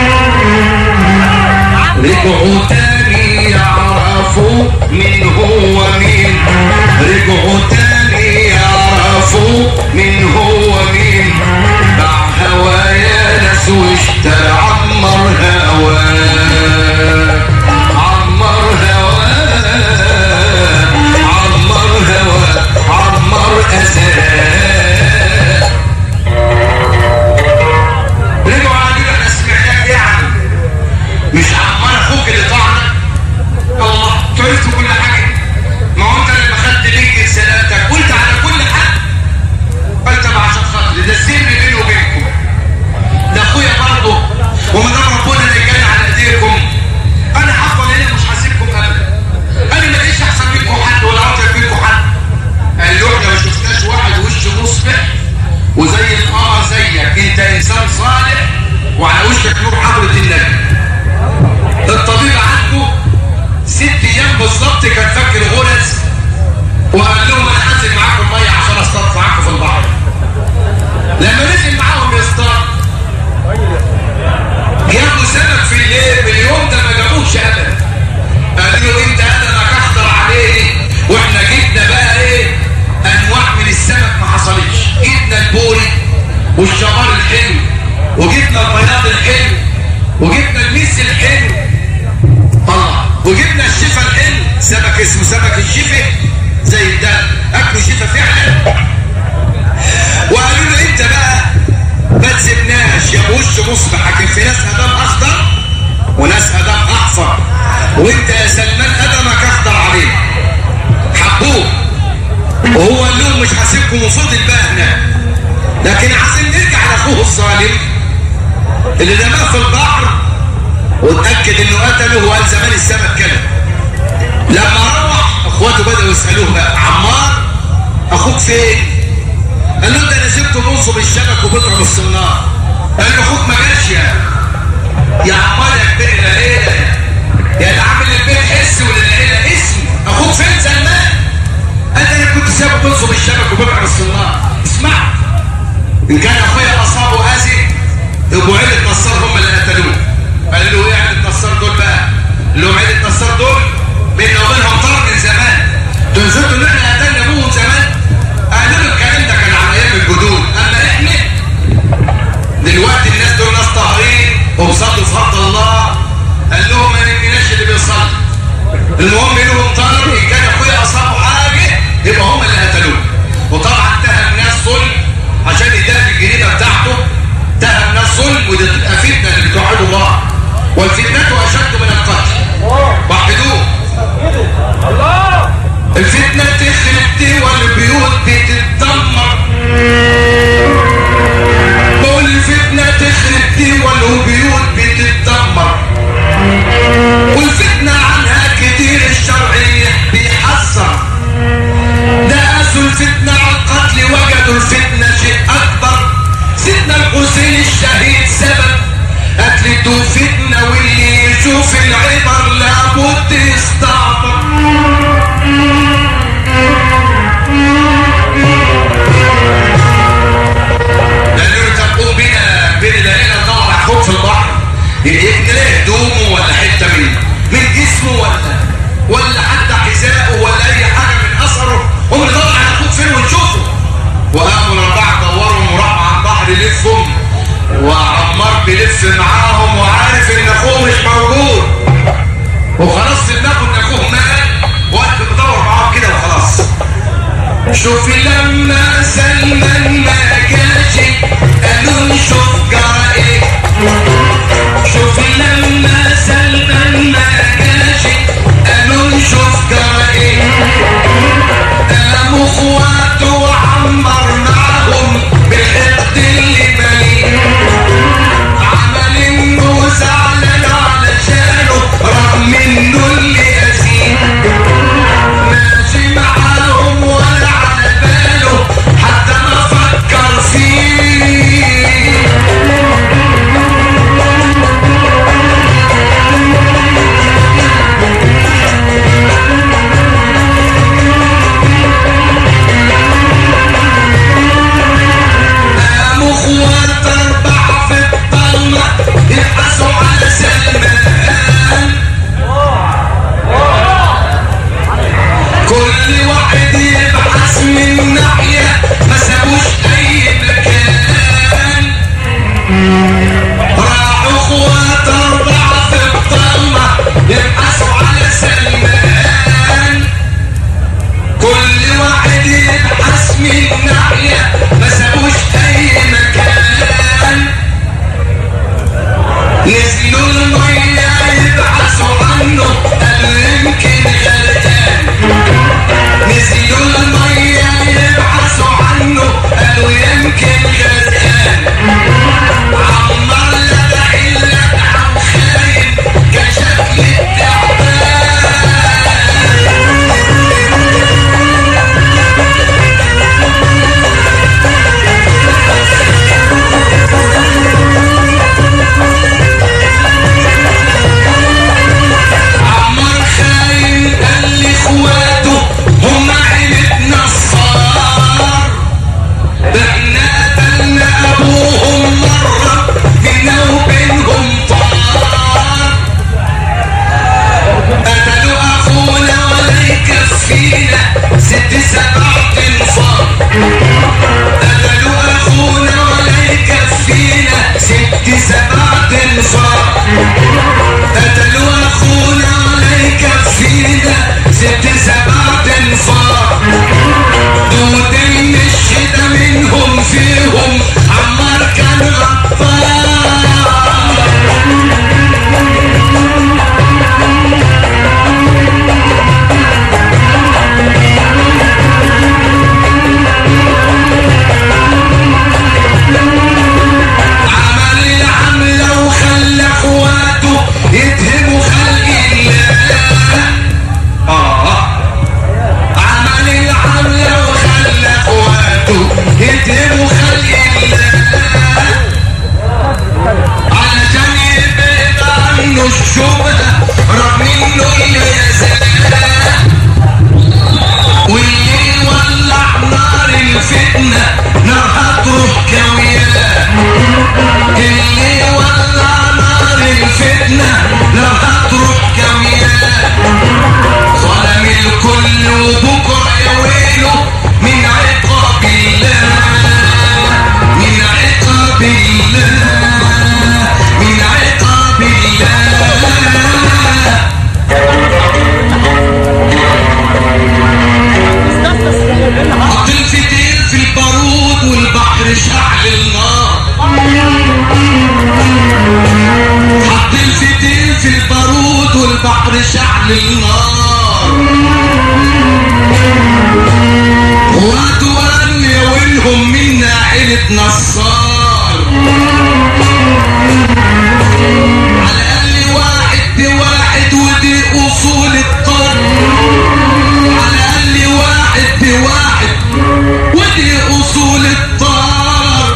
رجعوا تاني يعرفوا مين هو مين رجعوا تاني يعرفوا مين هو مين باع هوايا ناس واشترى عمر هواه عمر هواه عمر هواه عمر أساه رجعوا قالوا احنا سمعناك يعني مش عمال اخوك اللي طعنك الله تعرفت كل حاجه ما هو انت لما خدت ليك رسالتك قلت على كل حد قلت مع عشان خاطري ده السر بيني وبينكم ده اخويا برضه وما دام ربنا اللي كان على ايديكم انا هفضل هنا مش هسيبكم ابدا انا ما لقيتش احسن منكم حد ولا اطيب منكم حد قال له احنا ما شفناش واحد وشه مصبح وزي القمر زيك انت انسان صالح وعلى وشك نور حضره النبي الطبيب عنده ست ايام بالظبط كان فاكر غرز وقال لهم انا هنزل معاكم ميه عشان اصطاد معاكم في البحر لما نزل معاهم يصطاد جابوا سمك في الليل اليوم ده ما جابوش ابدا قالوا له انت قدمك اخضر عليه واحنا جبنا بقى ايه انواع من السمك ما حصلتش جبنا البوري والشمار الحلو وجبنا البياض الحلو وجبنا الميس الحلو الله وجبنا الشفا الحلو سمك اسمه سمك الشفا زي الدم اكله شفا فعلا وقالوا له انت بقى ما تسيبناش يا وش مصبح لكن في ناس ادم اخضر وناس ادم احفر وانت يا سلمان ادمك اخضر عليه حبوه وهو قال لهم مش هسيبكم وفضل بقى هناك لكن عايزين نرجع لاخوه الظالم اللي رماه في البحر واتاكد انه قتله وقال زمان السمك كده لما روح اخواته بداوا يسالوه بقى عمار اخوك فين قال له ده انا سبته منصب الشبك وبضرب الصنار قال له اخوك ما جاش يا يا عمار يا كبير العيله يا اللي عامل البيت حس وللعيله اسم اخوك فين سلمان قال انا كنت سابه منصب الشبك وبضرب الصنار اسمع ان كان اخويا اصابه اذى يبقوا عيله نصار هم اللي قتلوه قال له ايه عيله نصار دول بقى اللي هم عيله نصار دول بيننا وبينهم طار من زمان تنسوا ان احنا قتلنا ابوهم زمان قالوا له الكلام ده كان على ايام الجدود اما احنا دلوقتي الناس دول ناس طاهرين وبصلوا في خط الله قال لهم ما نمناش اللي بيصلي المهم لهم طار ان كان اخويا اصابه حاجه يبقى هم اللي قتلوه وطبعا اتهم ناس ظلم عشان يدافع الجريده بتاعته اتهم ناس ظلم ودي تبقى فتنه اللي بتوعد الله والفتنه اشد من القتل وحدوه الفتنه تخرب والبيوت بتتدمر بقول الفتنه تخرب والبيوت بتتدمر والفتنه عنها كتير الشرعيه بيحذر داسوا الفتنه على القتل وجدوا الفتنه شيء اكبر سيدنا الحسين الشهيد سبب قتلته فتنه واللي يشوف العبر لابد يستعبر قالوا له طب قوم بينا بين العيله ندور على اخوك في البحر يقتل هدومه ولا حته من من جسمه ولا ولا حتى حذائه ولا اي حاجه من اثره قوم ندور على اخوك فين ونشوفه وقاموا الاربعه دوروا وراحوا على البحر يلفهم وعمار بيلف معاهم وعارف ان اخوه مش موجود وخلاص في دماغه ان اخوه مات وقت بدور معاهم كده وخلاص شوف لما سلمان ما جاش قالوا نشوف جرى ايه شوف لما سلمان البحر شعل النار وتولي ويلهم منا عيلة نصار على الأقل واحد بواحد ودي أصول الطر على الأقل واحد بواحد ودي أصول الطار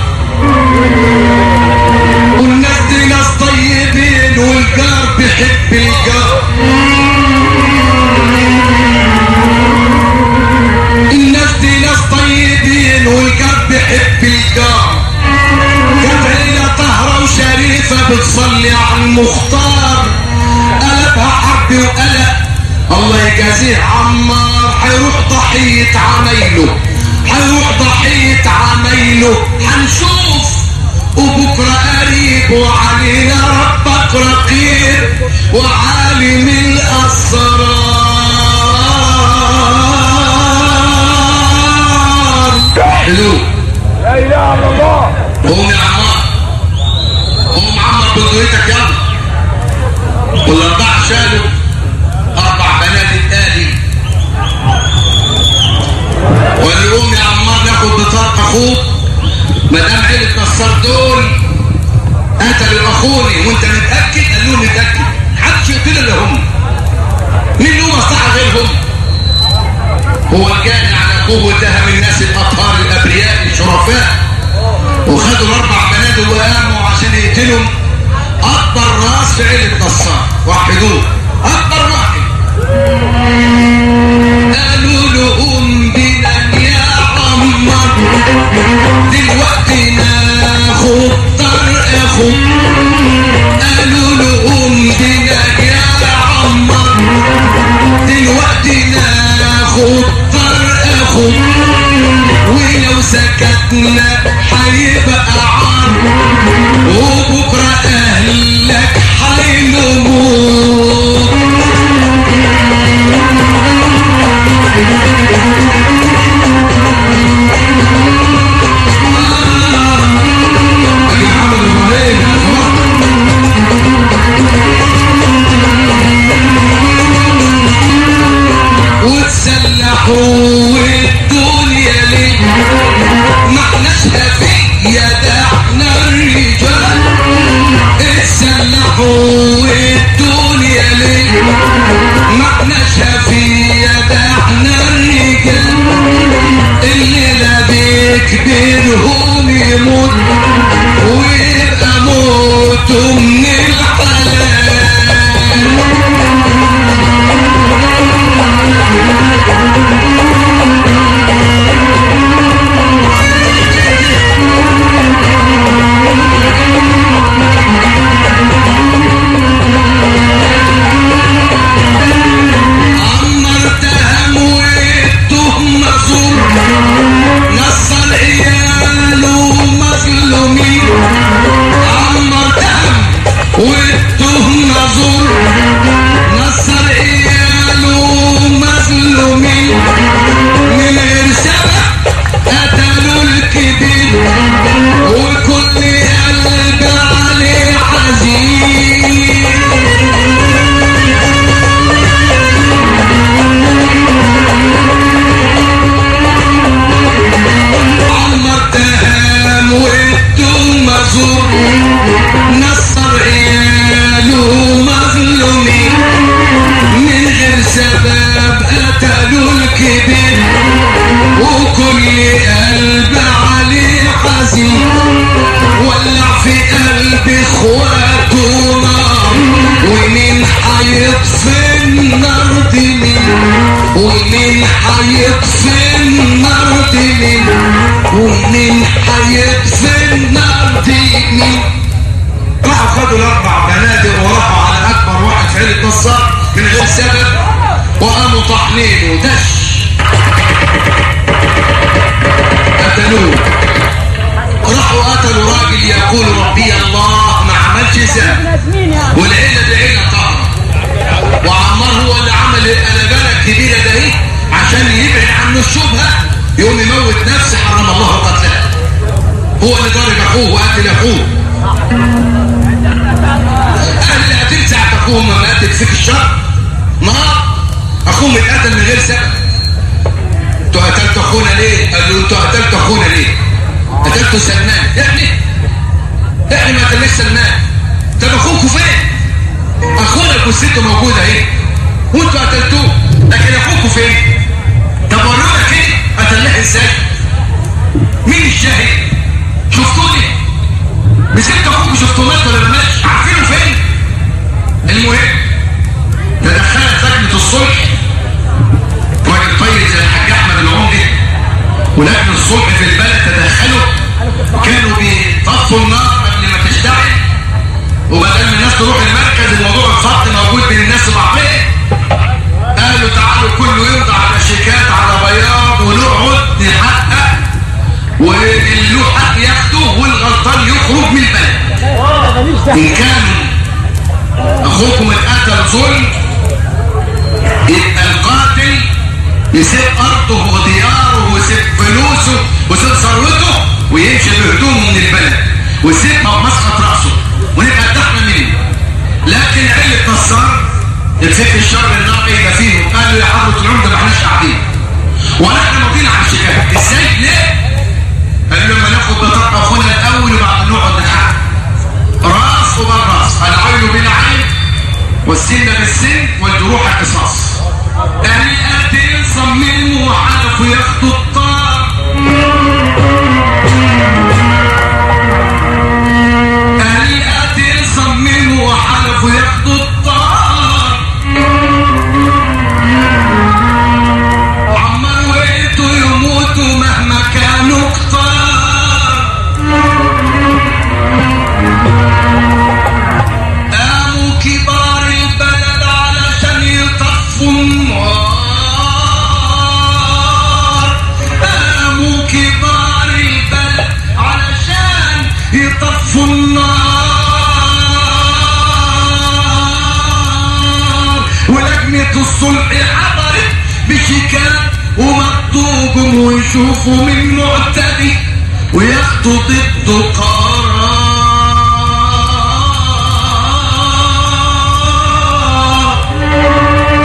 والناس دي ناس طيبين والجار بيحب الجار الناس دي ناس طيبين والجار بيحب الجار جبهة طهرة وشريفة بتصلي على المختار قلبها حرب وقلق الله يجازيه عمار حيروح ضحية عمايله حيروح ضحية عمايله حنشوف وبكرة قريب وعلينا ربك رقيب وعالم الأسرار حلو لا اله الا الله قوم يا عمار قوم عمر بندقيتك يلا والاربعه شالوا اربع بنات اتالي وقال له قوم يا عمار ناخد بطاقه اخوك ما دام عيله نصار دول قتلوا اخوني وانت متاكد قال له متاكد محدش يقتل الا هم مين له مصلحه غيرهم هو الجاني على ابوه واتهم الناس الاطهار الابرياء الشرفاء وخدوا الاربع بنات وقاموا عشان يقتلهم اكبر راس في عيله نصار وحدوه اكبر واحد قالوا لهم بنا يا عمر دلوقتي ناخد طرق اخو قالوا لهم بنا يا عمر دلوقتي ناخد طرق اخو ولو سكتنا هيبقى عار وبكره اهلك هيلوموك أبي محمد إبراهيم أخبار. وتسلحوا والدنيا ليه معناش هفية ده احنا الرجال اتسلحوا والدنيا ليه معناش هفية ده احنا الرجال اللي لا بيكبرهم يموت ويبقى موته من الحلال عمر تهم والتهم مزور نصر عياله مظلومين عمر تهم والتهم مزور نصر عياله مظلومين من غير سبب قتلوا الكبير وكل قلب عليه حزين عمر تهام وانتم مزور نصر عياله مظلومين من غير سبب قتلوا الكبير وكل قلب عليه حزين ولع في قلب اخواته نار ومين حيطفي النار دي مين ومين حيطفي النار دي مين ومين حيطفي النار دي مين راحوا خدوا الاربع بنادق ورفعوا على اكبر واحد في عيله نصار من غير سبب وقاموا طحنينه دش قتلوه راحوا قتلوا راجل يقول ربي الله ما عملش ذنب والعيله دي عيله طاهره وعمار هو اللي عمل القلبانه الكبيره ده ايه عشان يبعد عنه الشبهه يقوم يموت نفسه حرم الله قتله هو اللي ضرب اخوه وقتل اخوه اهل القتيل ساعه اخوهم مات فيك الشر نار اخوهم اتقتل من غير سبب انتوا قتلتوا اخونا ليه قال له انتوا قتلتوا اخونا ليه قتلتوا سلمان احنا احنا ما قتلناش سلمان طب اخوكوا فين اخونا جثته موجوده اهي وانتوا قتلتوه لكن اخوكوا فين طب ورونا كده قتلناه ازاي مين الشاهد شفتوني مسكت اخوكوا شفتوا مات ولا ما ماتش عارفينه فين المهم تدخلت لجنه الصلح راجل طيب زي الحاج احمد العمدي ولجنه الصلح في البلد تدخلوا كانوا بيطفوا النار قبل ما تشتعل وبدل ما الناس تروح المركز الموضوع الخط موجود بين الناس وبعضهم قالوا تعالوا كله يمضي على شيكات على بياض ونقعد نحقق واللي له حق ياخده والغلطان يخرج من البلد ان كان اخوكم اتقتل ظلم يبقى القاتل يسيب ارضه ودياره ويسيب فلوسه ويسيب ثروته ويمشي بهدومه من البلد ويسيب مسقط راسه ونبقى ارتحنا منه لكن عيلة نصار الفكر الشر النار ايه ده فيهم قالوا يا حضرة العمدة ما احناش قاعدين ونحن ماضيين على الشكاية ازاي ليه؟ قالوا لما ناخد بطاقة اخونا الاول وبعد نقعد نحقق راس وبالراس العين بالعين والسن بالسن والجروح قصاص القاتل صمم وحلف ياخدوا الطار القاتل صمم وحلف ياخدوا الطار عمر وقتوا يموتوا مهما كانوا كتار قاموا كبار البلد علشان يطفوا النار قاموا كبار البلد علشان يطفوا النار ولجنة الصلح حضرت بشكاك ومكتوبهم ويشوفوا من معتدي وياخدوا ضده قرار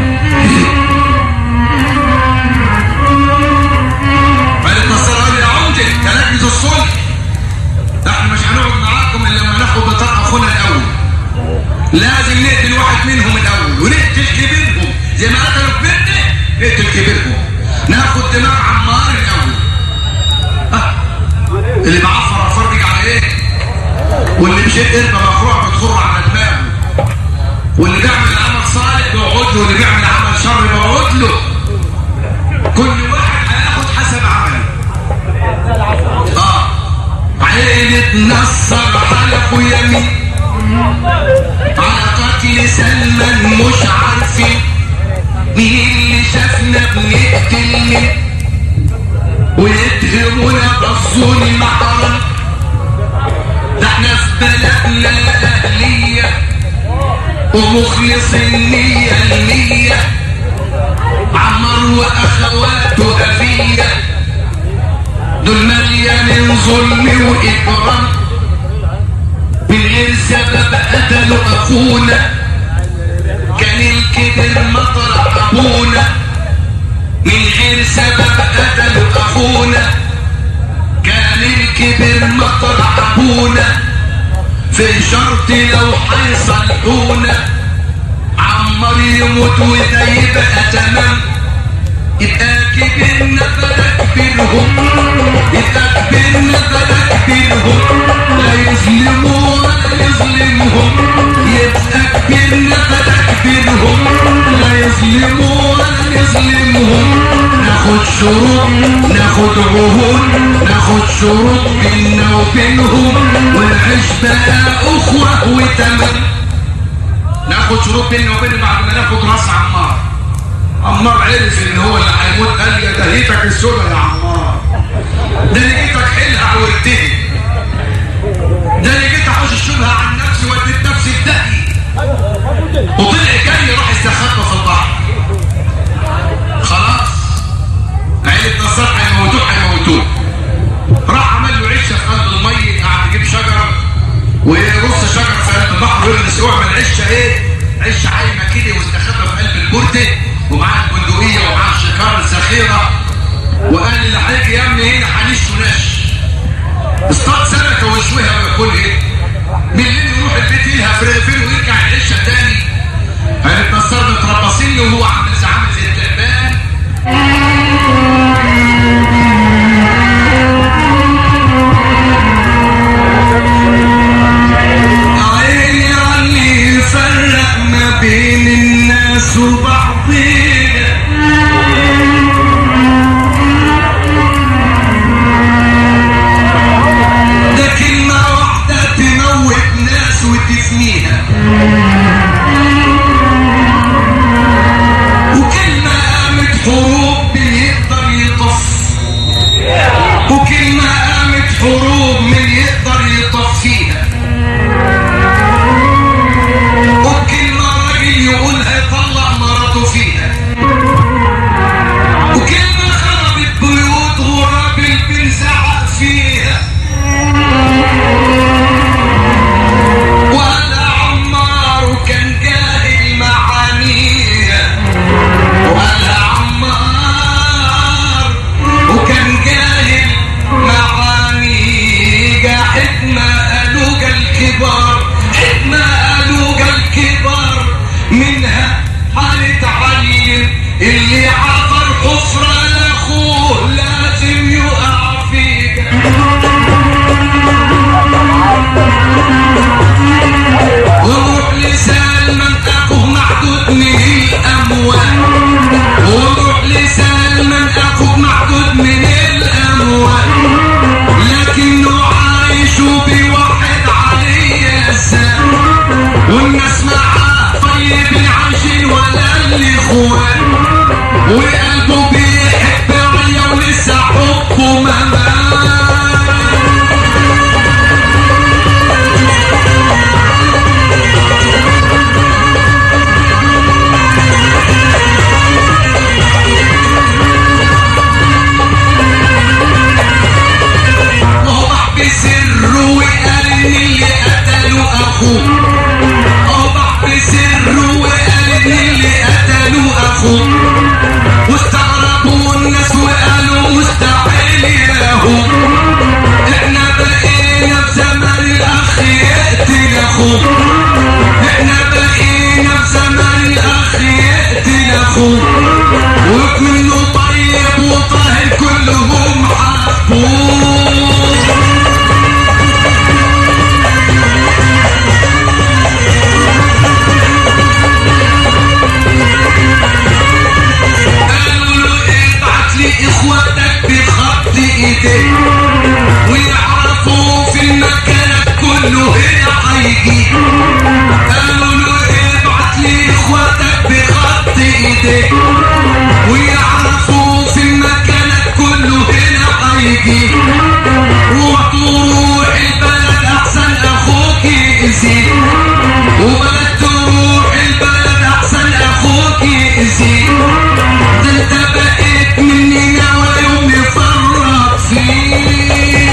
قالت نصر قال يا عمدة يا لجنة الصلح احنا مش هنقعد معاكم الا لما ناخد بطاقة اخونا الاول لازم نقتل واحد منهم الاول ونقتل كبيرهم زي ما قتلوا كبيرنا نقتل كبيرهم ناخد دماغ عمار الاول ها اللي بعفر افرج على ايه واللي بشد قربه مفروع بتخر على دماغه واللي بيعمل عمل صالح بيقعد له واللي بيعمل عمل شر بيقعد له كل واحد هياخد حسب عمله اه عيلة نصر حلفوا يمين على قتل سلمان مش عارفين مين اللي شافنا بنقتل مين ويتهمونا بالظلم حرام ده احنا في بلدنا الأهلية ومخلص النية المية عمر وأخواته أبية دول مليانين ظلم وإكرام من غير سبب قتلوا أخونا كان الكبر مطرح أبونا من غير سبب قتلوا أخونا كان الكبر مطرح أبونا في شرط لو حيصلحونا عمر يموت وده يبقى تمام يبقى كبرنا فلا كبرهم يبقى كبرنا فلا كبرهم لا يظلموا ولا يظلمهم يبقى كبرنا فلا كبرهم لا يظلموا ولا يظلمهم ناخد شروط ناخد عهود ناخد شروط بينا وبينهم ونعيش بقى اخوة وتمام ناخد شروط بينا وبينهم بعد ما ناخد راس عمار عمار عرف ان هو اللي هيموت قال يا دهيتك السودا يا عمار ده انا جيت اكحلها وارتهي ده انا جيت احوش الشبهه عن نفسي واديت نفسي الدهي وطلع جري راح استخبى في البحر خلاص عيلة نصار هيموتوه هيموتوه راح عمل له عشه في قلب الميه قعد يجيب شجره ويرص شجره في قلب البحر ويغرس يعمل عشه ايه ايديه ويعرفوا في المكان كله هنا هيجي قالوا له ابعت لي اخواتك بخط ايديك ويعرفوا في المكان كله هنا هيجي روح روح البلد احسن اخوك يأذيك وبلد تروح البلد احسن اخوك يأذيك ده انت بقيت مننا ولا يوم نفرط فيك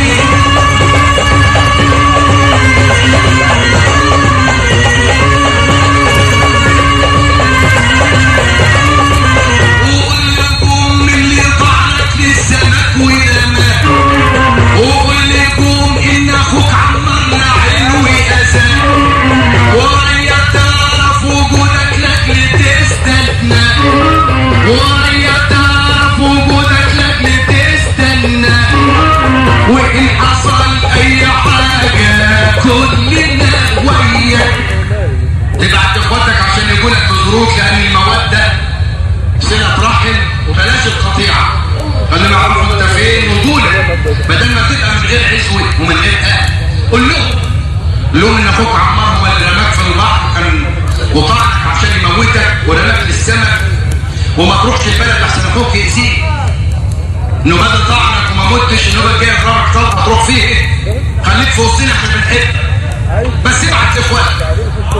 وقول لكم اللي طعنك للسمك ورماك وقول لكم ان اخوك عمر لعين واذاك وهي تعرف وجودك لاجل تستنى وهي تعرف وجودك لاجل تستنى وان حصل اي حاجه كلنا وياك تبعت اخواتك عشان يقولك بظروف لان الموده صلة رحم وبلاش القطيعة خلي معروف انت فين وطولك بدل ما تبقى من غير عزوة ومن غير اهل قول لهم قول لهم ان اخوك عمار هو اللي رماك في البحر كان وطعنك عشان يموتك ورماك للسمك وما تروحش البلد احسن اخوك يأذيك انه بدل طعنك وما متش انه جاي يضربك طلقه تروح فيه ايه خليك في وسطنا احنا بنحبك بس ابعت لاخواتك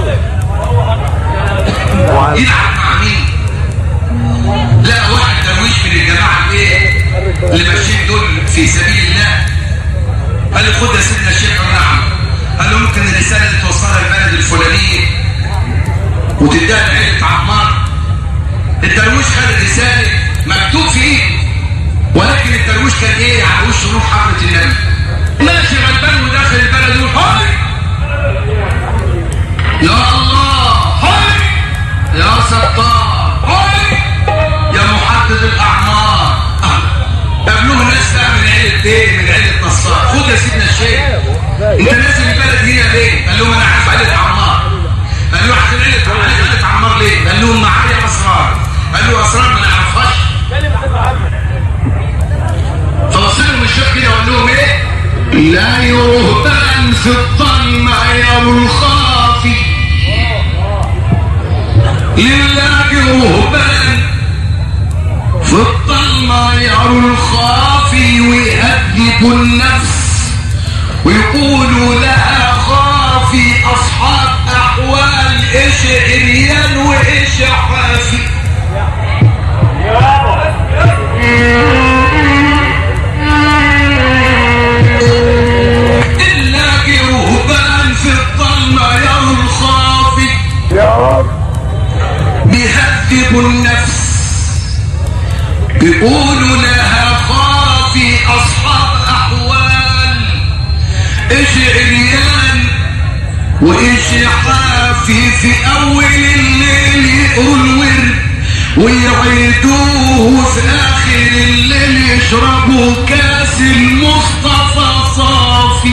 يلعب مع مين لا واحد درويش من الجماعة الايه اللي ماشيين دول في سبيل الله قال له خد يا سيدنا الشيخ نعم قال له ممكن الرسالة اللي توصلها البلد الفلانية وتديها لعيلة عمار الدرويش خد الرسالة مكتوب في ايه ولكن الدرويش كان ايه على وش روح حضرة النبي ماشي غلبان وداخل البلد يقول هاي يا الله هاي يا ستار هاي يا محدد الاعمار قابلوه الناس بقى من عيله ايه من عيله نصار خد يا سيدنا الشيخ انت نازل البلد هنا ليه قال لهم انا عارف عيله عمار قال له عشان عيله عارف عيله عمار ليه قال لهم معايا اسرار قال له اسرار ما نعرفهاش فبص لهم الشيخ كده وقال لهم ايه لا يرهبان في الظلم يرى الخافي لله رهبان في الظلمة يرى الخافي ويهدد النفس ويقولوا لها خافي أصحاب أحوال إيش عريان وإيش حافي إلا رهبان في الظلمة يرى الخافي يا رب بيهذب النفس بيقولوا لها خافي اصحاب احوال ايش عريان وايش حافي في اول الليل يقروا الورد ويعيدوه في اخر الليل يشربوا كاس المصطفى صافي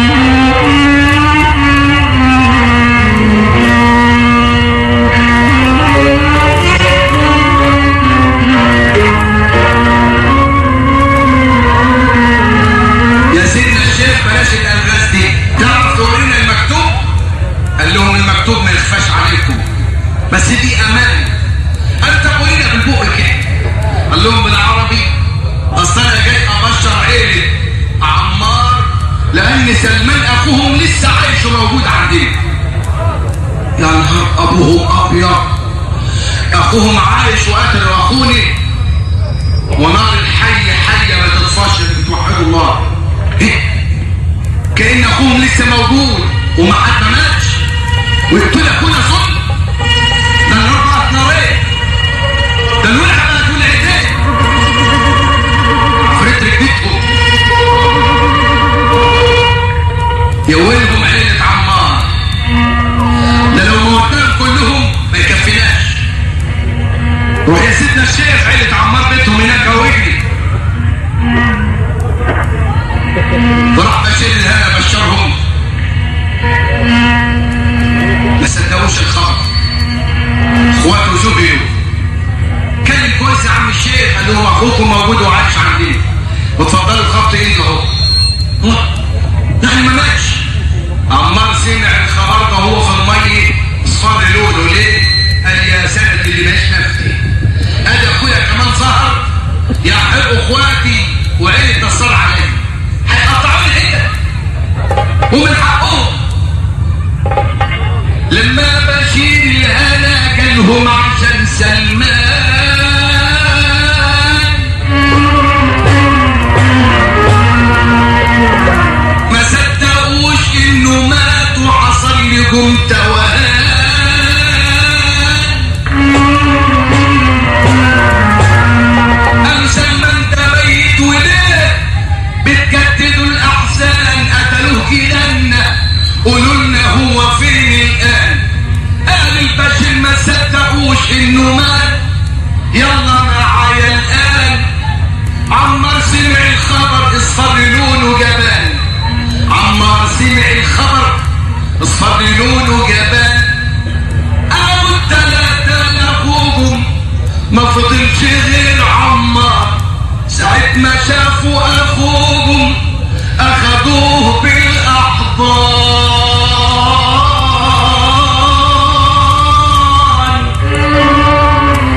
يا سيدنا الشيخ بلاش الالغاز دي تعرف تقول لنا المكتوب قال لهم المكتوب ما يخفاش عليكم بس دي امان انت قول لنا بالبق كده قال لهم بالعربي اصل انا جاي ابشر عيله عمار لان سلمان اخوهم لسه عايش وموجود عندنا يا نهار ابوهم ابيض اخوهم عايش وقتل اخوني ونار الحي حية ما تطفاش بتوحدوا الله إيه؟ كأن أخوهم لسه موجود وما حد ما ماتش ويقتل أخونا صلب ده النار بقت نارين ده الولع بقت ولعتين عفريت ركبتهم يولهم عيلة عمار ده لو موتناهم كلهم ما يكفيناش روح يا سيدنا الشيخ عيلة عمار بيتهم هناك اهو اجري فراح بشير الهنا بشرهم بطرف ايده اهو هو يعني ما ماتش عمار سمع الخبر ده هو في الميه اصفر لونه ليه؟ قال يا سند اللي مش نفسي ادي اخويا كمان ظهر يحب اخواتي وعيلة نصر عليا هيقطعوا لي الحته ومن حقهم لما بشير الهنا كانهم عشان سلمان ما صدقوش انه مات وحصل لهم توهان امثل ما انت ميت وليه بتجددوا الاحزان قتلوه جيراننا قولوا لنا هو فين الان قال البشر ما صدقوش انه مات يلا معايا الان عمار سمع الخبر اصفر لونه جبان عمار سمع الخبر اصفر لونه جبان قالوا التلاتة لأخوهم ما فضلش غير عمار ساعة ما شافوا أخوهم أخدوه بالأحضان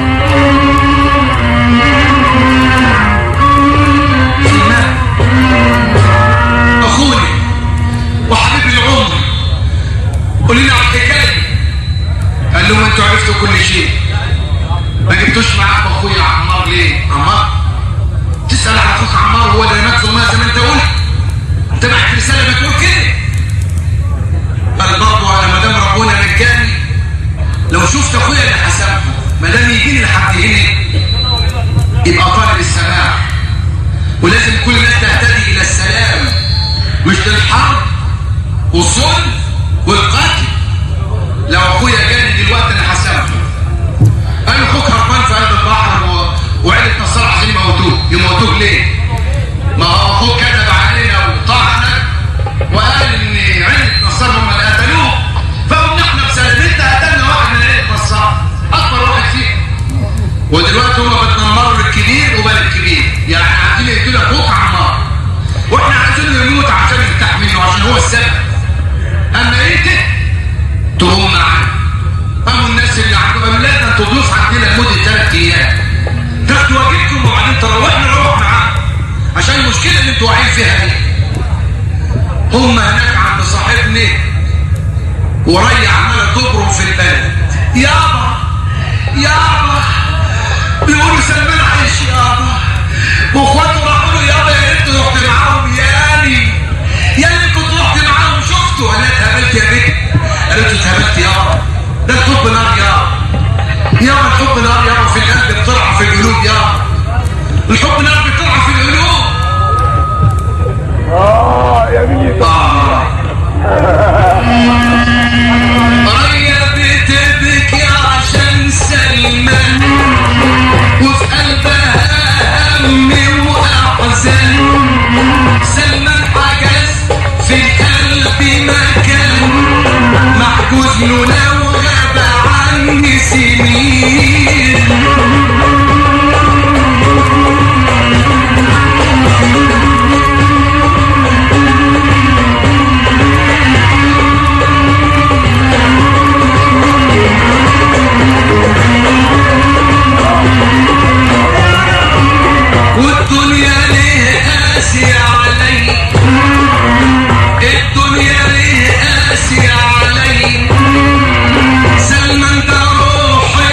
اخوني وحبيب العمر قول لنا على الحكايه قال لهم انتوا عرفتوا كل شيء ما جبتوش معاكم اخويا عمار ليه عمار تسال على اخوك عمار هو اللي مات في الماء زي ما انت قلت انت بعت رساله بتقول كده قال برضه انا ما دام ربنا مكاني لو شفت اخويا اللي حسبته ما دام يجيني لحد هنا يبقى طالب السماح ولازم كل الناس تهتدي الى السلام مش للحرب والظلم والقتل لو اخويا جاني دلوقتي انا حسبته قال اخوك هربان في قلب البحر و... وعيله نصار عشان يموتوه يموتوه ليه؟ ما هو اخوك كذب علينا وطعنك وقال ان عيله نصار هم اللي قتلوه فقمنا احنا بسلامتنا قتلنا واحد من عيله نصار اكبر واحد فيهم ودلوقتي هم بتنمروا الكبير وبال الكبير يعني عايزين يقتلوا اخوك عمار واحنا عايزينه يموت عشان نرتاح منه عشان هو السبب اما انت تقوم معانا قاموا الناس اللي عندهم اولاد انتوا ضيوف عندنا لمده ثلاث ايام تاخدوا واجبكم وبعدين تروحوا نروح معاكم عشان المشكله اللي انتوا واقعين فيها دي هم هناك عند صاحبنا وري عماله تبرم في البلد يابا يابا بيقولوا سلمان عايش يابا واخواته راحوا له يابا يا ريت رحت معاهم يالي يالي كنت رحت معاهم شفته انا اتهبلت يا بنت قالت له اتهبلت يابا ده الحب نار يابا يابا الحب نار يابا في القلب بتطلع في القلوب يابا الحب نار بتطلع في القلوب اه يا بني آه. ريا بتبكي عشان سلمان وفي قلبها هم وأحزان سلمان حجز في القلب مكان محجوز له لو غاب عني سنين والدنيا ليه قاسية علي الدنيا ليه قاسية علي سلمان ده روحي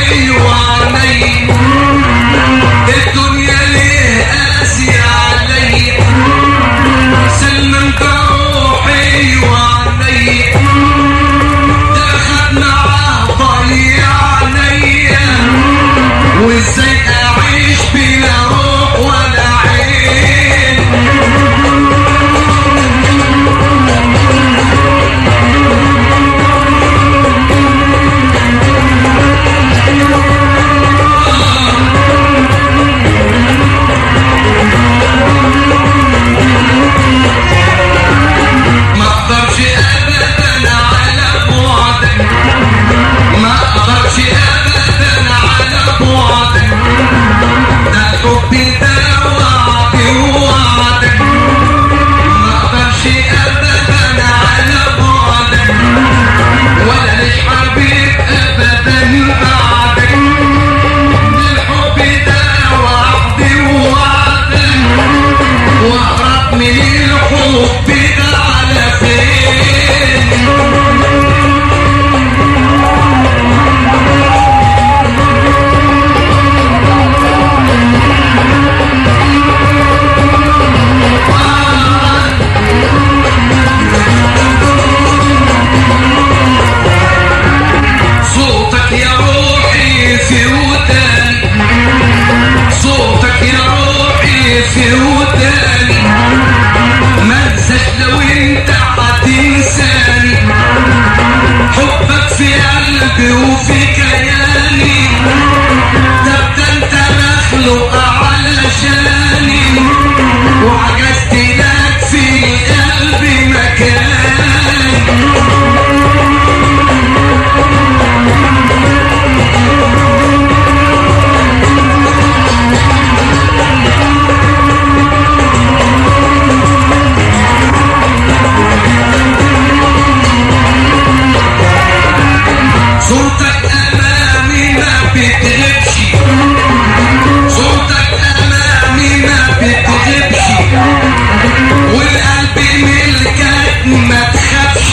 بملكك ما تخافش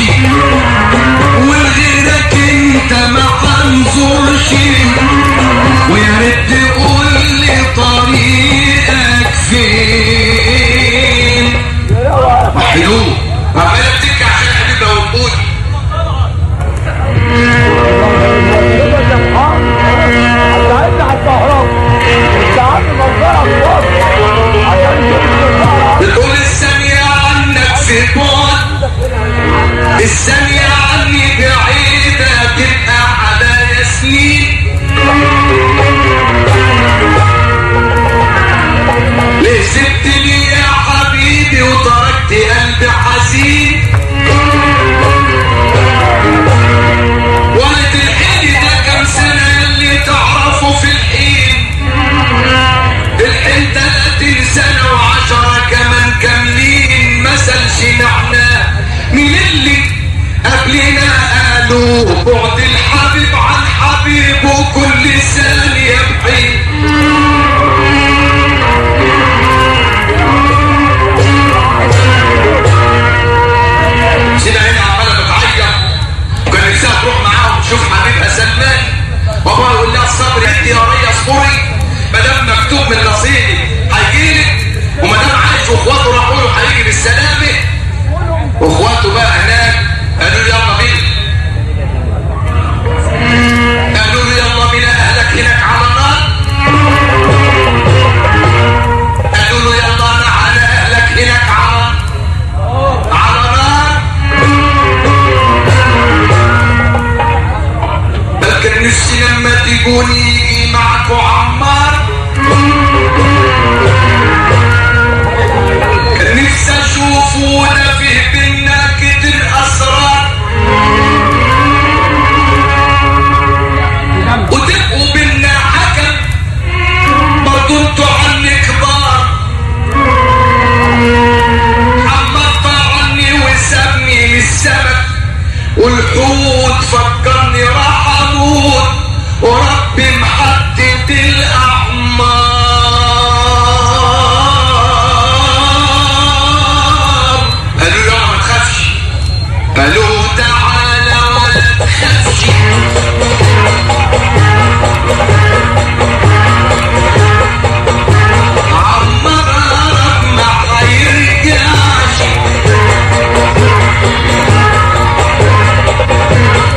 ولغيرك انت ما حنظرش ويا ريت تقول لي طريقك فين حلو عمال بتبكي عشان حبيبها ونقول هتساعدني على الكهرباء وتساعدني منظرة في وسط عشان تجيب الكهرباء بتقول الثانية عنك في بعد الثانية عني بعيدة تبقى على سنين ليه سبتني يا حبيبي وتركت قلبي حزين ولد الحين ده كم سنة اللي تعرفه في الحين الحين تلاتين سنة وعشرة كمان كاملين مثل شنعنا مين اللي قبلنا قالوا بعد الحبيب عن حبيبه كل ثانية بحين سيدة هنا عمالة بتعيط وكان نفسها تروح معاهم تشوف حبيبها سلمان وابوها يقول لها الصبر انت يا ريا اصبري ما دام مكتوب من نصيبي هيجيلك وما دام عايش واخواته راحوا له هيجي بالسلامه واخواته بقى هناك قالوا له يلا بينا قالوا له يلا بينا اهلك هناك على النار قالوا له يلا انا على اهلك هناك على على نار بل كان نفسي لما تجوني يجي معكوا عمار كان نفسي اشوفونا فيه بينا كتير اسرار وتبقوا بينا حكم برضو انتوا عني كبار عمرت عني وسابني للسمك والحوت فكرني راح اموت وربي محدد الاعمار قالوا له ما تخافش قالوا تعالى ولا تخافش عمرك ما هيرجعش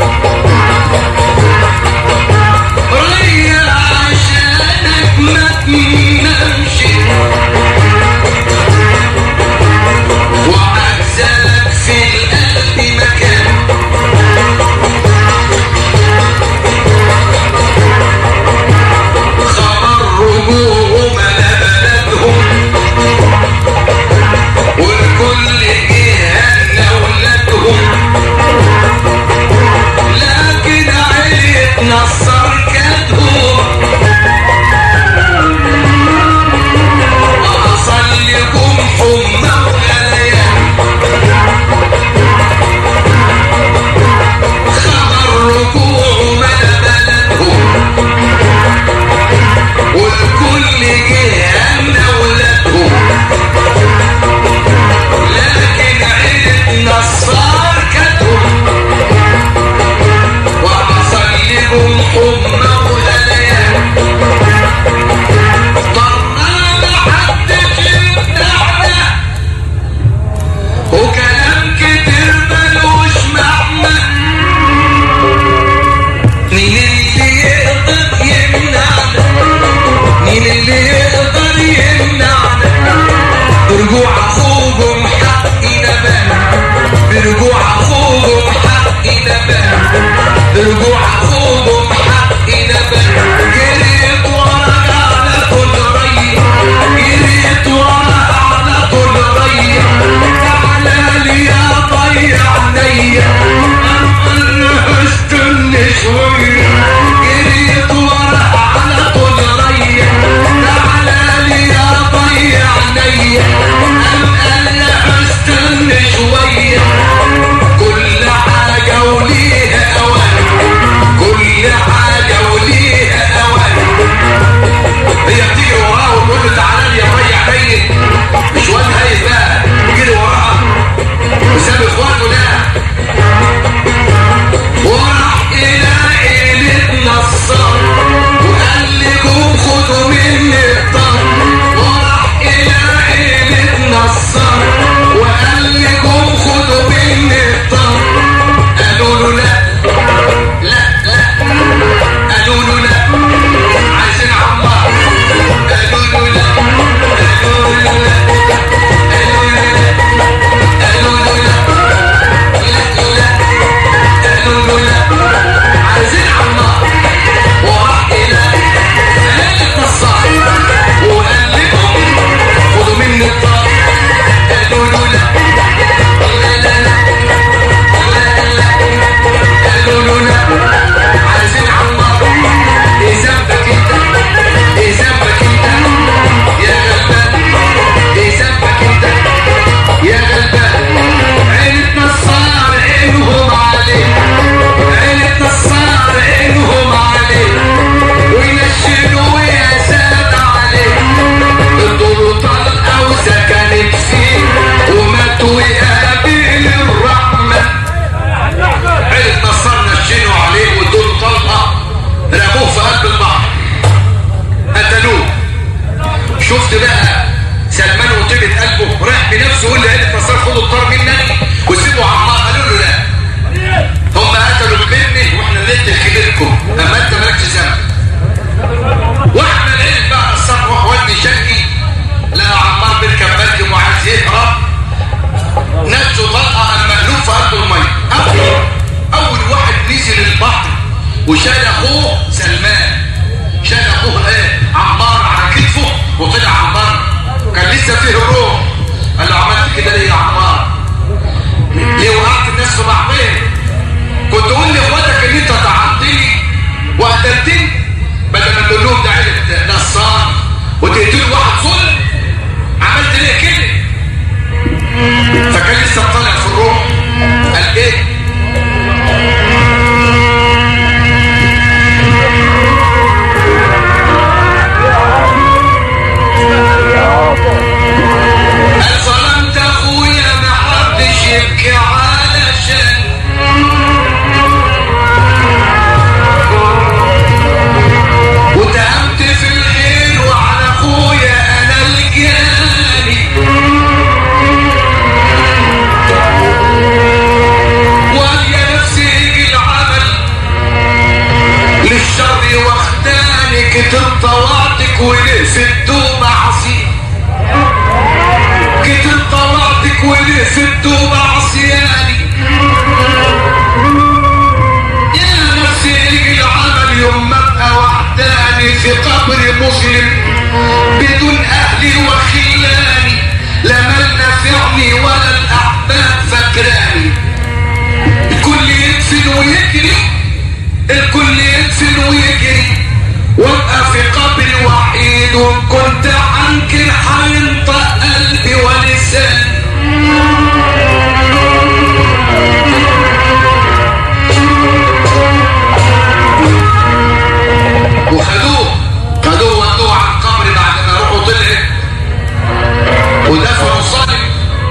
وشال اخوه سلمان شال اخوه ايه عمار على كتفه وطلع عمار كان لسه فيه الروح قال له عملت كده ليه يا عمار ليه وقعت الناس في بعضين كنت قول لاخواتك ان انت طعنتني وقتلتني بدل ما تقول لهم ده عيله نصار وتقتلوا واحد ظلم عملت ليه كده فكان لسه طالع في الروح قال ايه قال ظلمت اخويا ما حدش يبكي علشان وتهمت في الخير وعلى اخويا انا الجاني وقال يا نفسي يجي العمل للشر واختاني كتر طوعتك وليه في الدوم عصير كتر طوعتك وليه في الدوم عصياني يا نفسي يجي العمل يوم ما ابقى وحداني في قبر مظلم بدون اهلي وخلاني لا مال نافعني ولا الاحباب فاكراني الكل يدفن ويجري الكل يدفن ويجري وابقى في قبري وحيد وان كنت انكر هينطق قلبي ولساني وخدوه خدوه ودوه على القبر بعد ما روحه طلعت ودفنوا صالح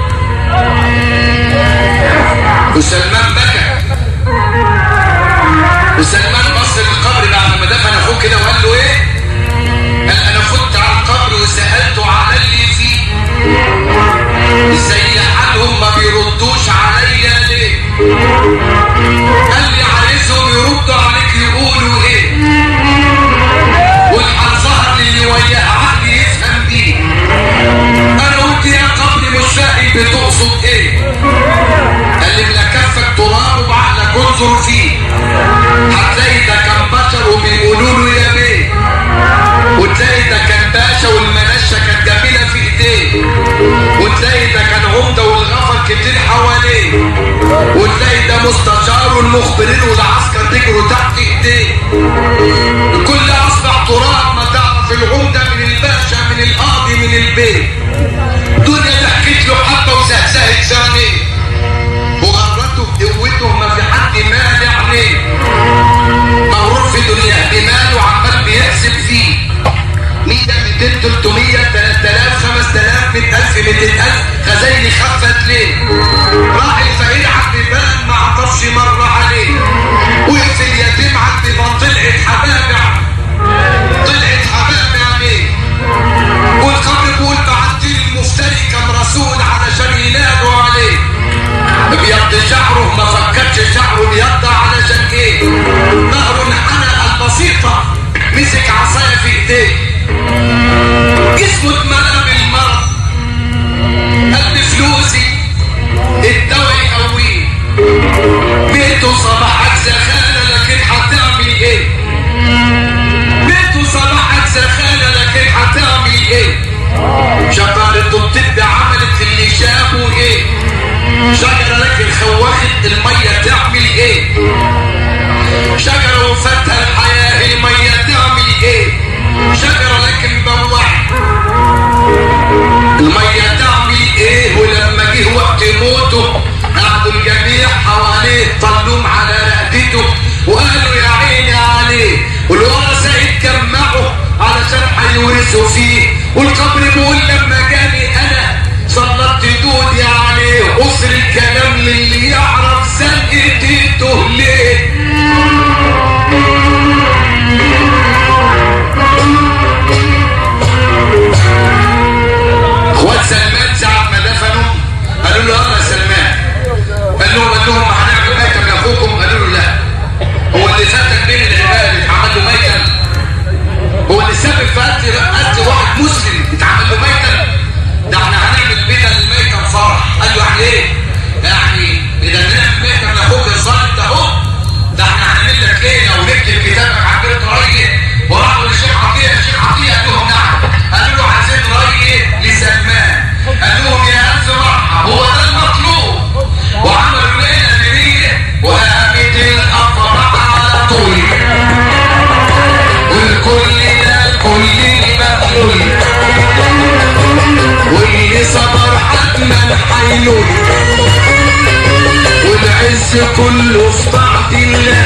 وسلمان بكى وسلمان بص للقبر بعد ما دفن اخوه كده وقال له ايه قال انا فت على القبر وسالته على اللي فيه ازاي حالهم ما بيردوش عليا ليه قال لي عايزهم يردوا عليك يقولوا ايه والحال ظهر لي اللي وياه عقلي يفهم بيه انا قلت يا قبر مش فاهم بتقصد ايه قال لي لا كفك تراب وبعقلك انظر فيه هتلاقي ده كان بشر وبيقولوا له يا بيه وتلاقي ده كان باشا والمنشة كانت جميلة في ايديه وتلاقي ده كان عمدة والغفر كتير حواليه وتلاقي ده مستشار والمخبرين والعسكر بيجروا تحت ايديه الكل اصبح تراب ما تعرف العمدة من الباشا من القاضي من البيت الدنيا ضحكت له حتى وزهزهت ثانيه وغرته بقوته ما في حد مانع عليه مغرور في دنيا بماله عمال بيحسب فيه 100 200 300 3000 5000 100000 200000 خزايني خفت ليه راح الفقير عبد الباب ما عطفش مره عليه وقف اليتيم عبد الباب طلعت حبابع طلعت حبابع عليه والقبر بيقول بعت لي المفتري كم رسول علشان ينادوا عليه ابيض شعره ما فكتش شعره ابيض علشان ايه نهر حنى البسيطة مسك عصاية في ايديه جسمه اتملى بالمرض قد فلوسي الدواء يقويه بيته صباحك زخانة لكن هتعمل ايه بيته صباحك زخانة لكن هتعمل ايه شطارة الطب عملت اللي شافه ايه شجرة لكن خوخت المية تعمل ايه شجرة وفاتها الحياة المية تعمل ايه شجرة لكن بوحت المية تعمل ايه ولما جه وقت موته قعدوا الجميع حواليه طلوم على رقبته وقالوا يا عيني عليه والورثة اتجمعوا علشان هيورثوا فيه والقبر بيقول لما جاني انا سلطت دودي عليه قصر الكلام للي يعرف زنقته ليه اخوات سلمان ساعة ما دفنوا قالوا له يلا يا سلمان قال لهم قال لهم هنعمل ميتم لاخوكم قالوا له لا هو اللي فتن بين العباد اتعمل له ميتم هو اللي سبب في قتل قتل واحد مسلم اتعمل له ميتم كله والعز كله في طاعة الله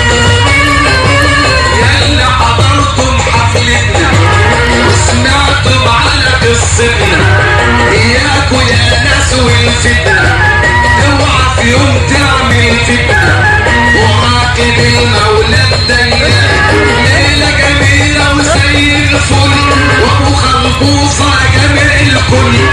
ياللي حضرتم حفلتنا وسمعتم على قصتنا اياكوا يا ناس والفتنة اوعى في يوم تعمل فتنة وراكب المولى الديان ليلة جميلة وزي الفل وابو خلبوصة جامع الكل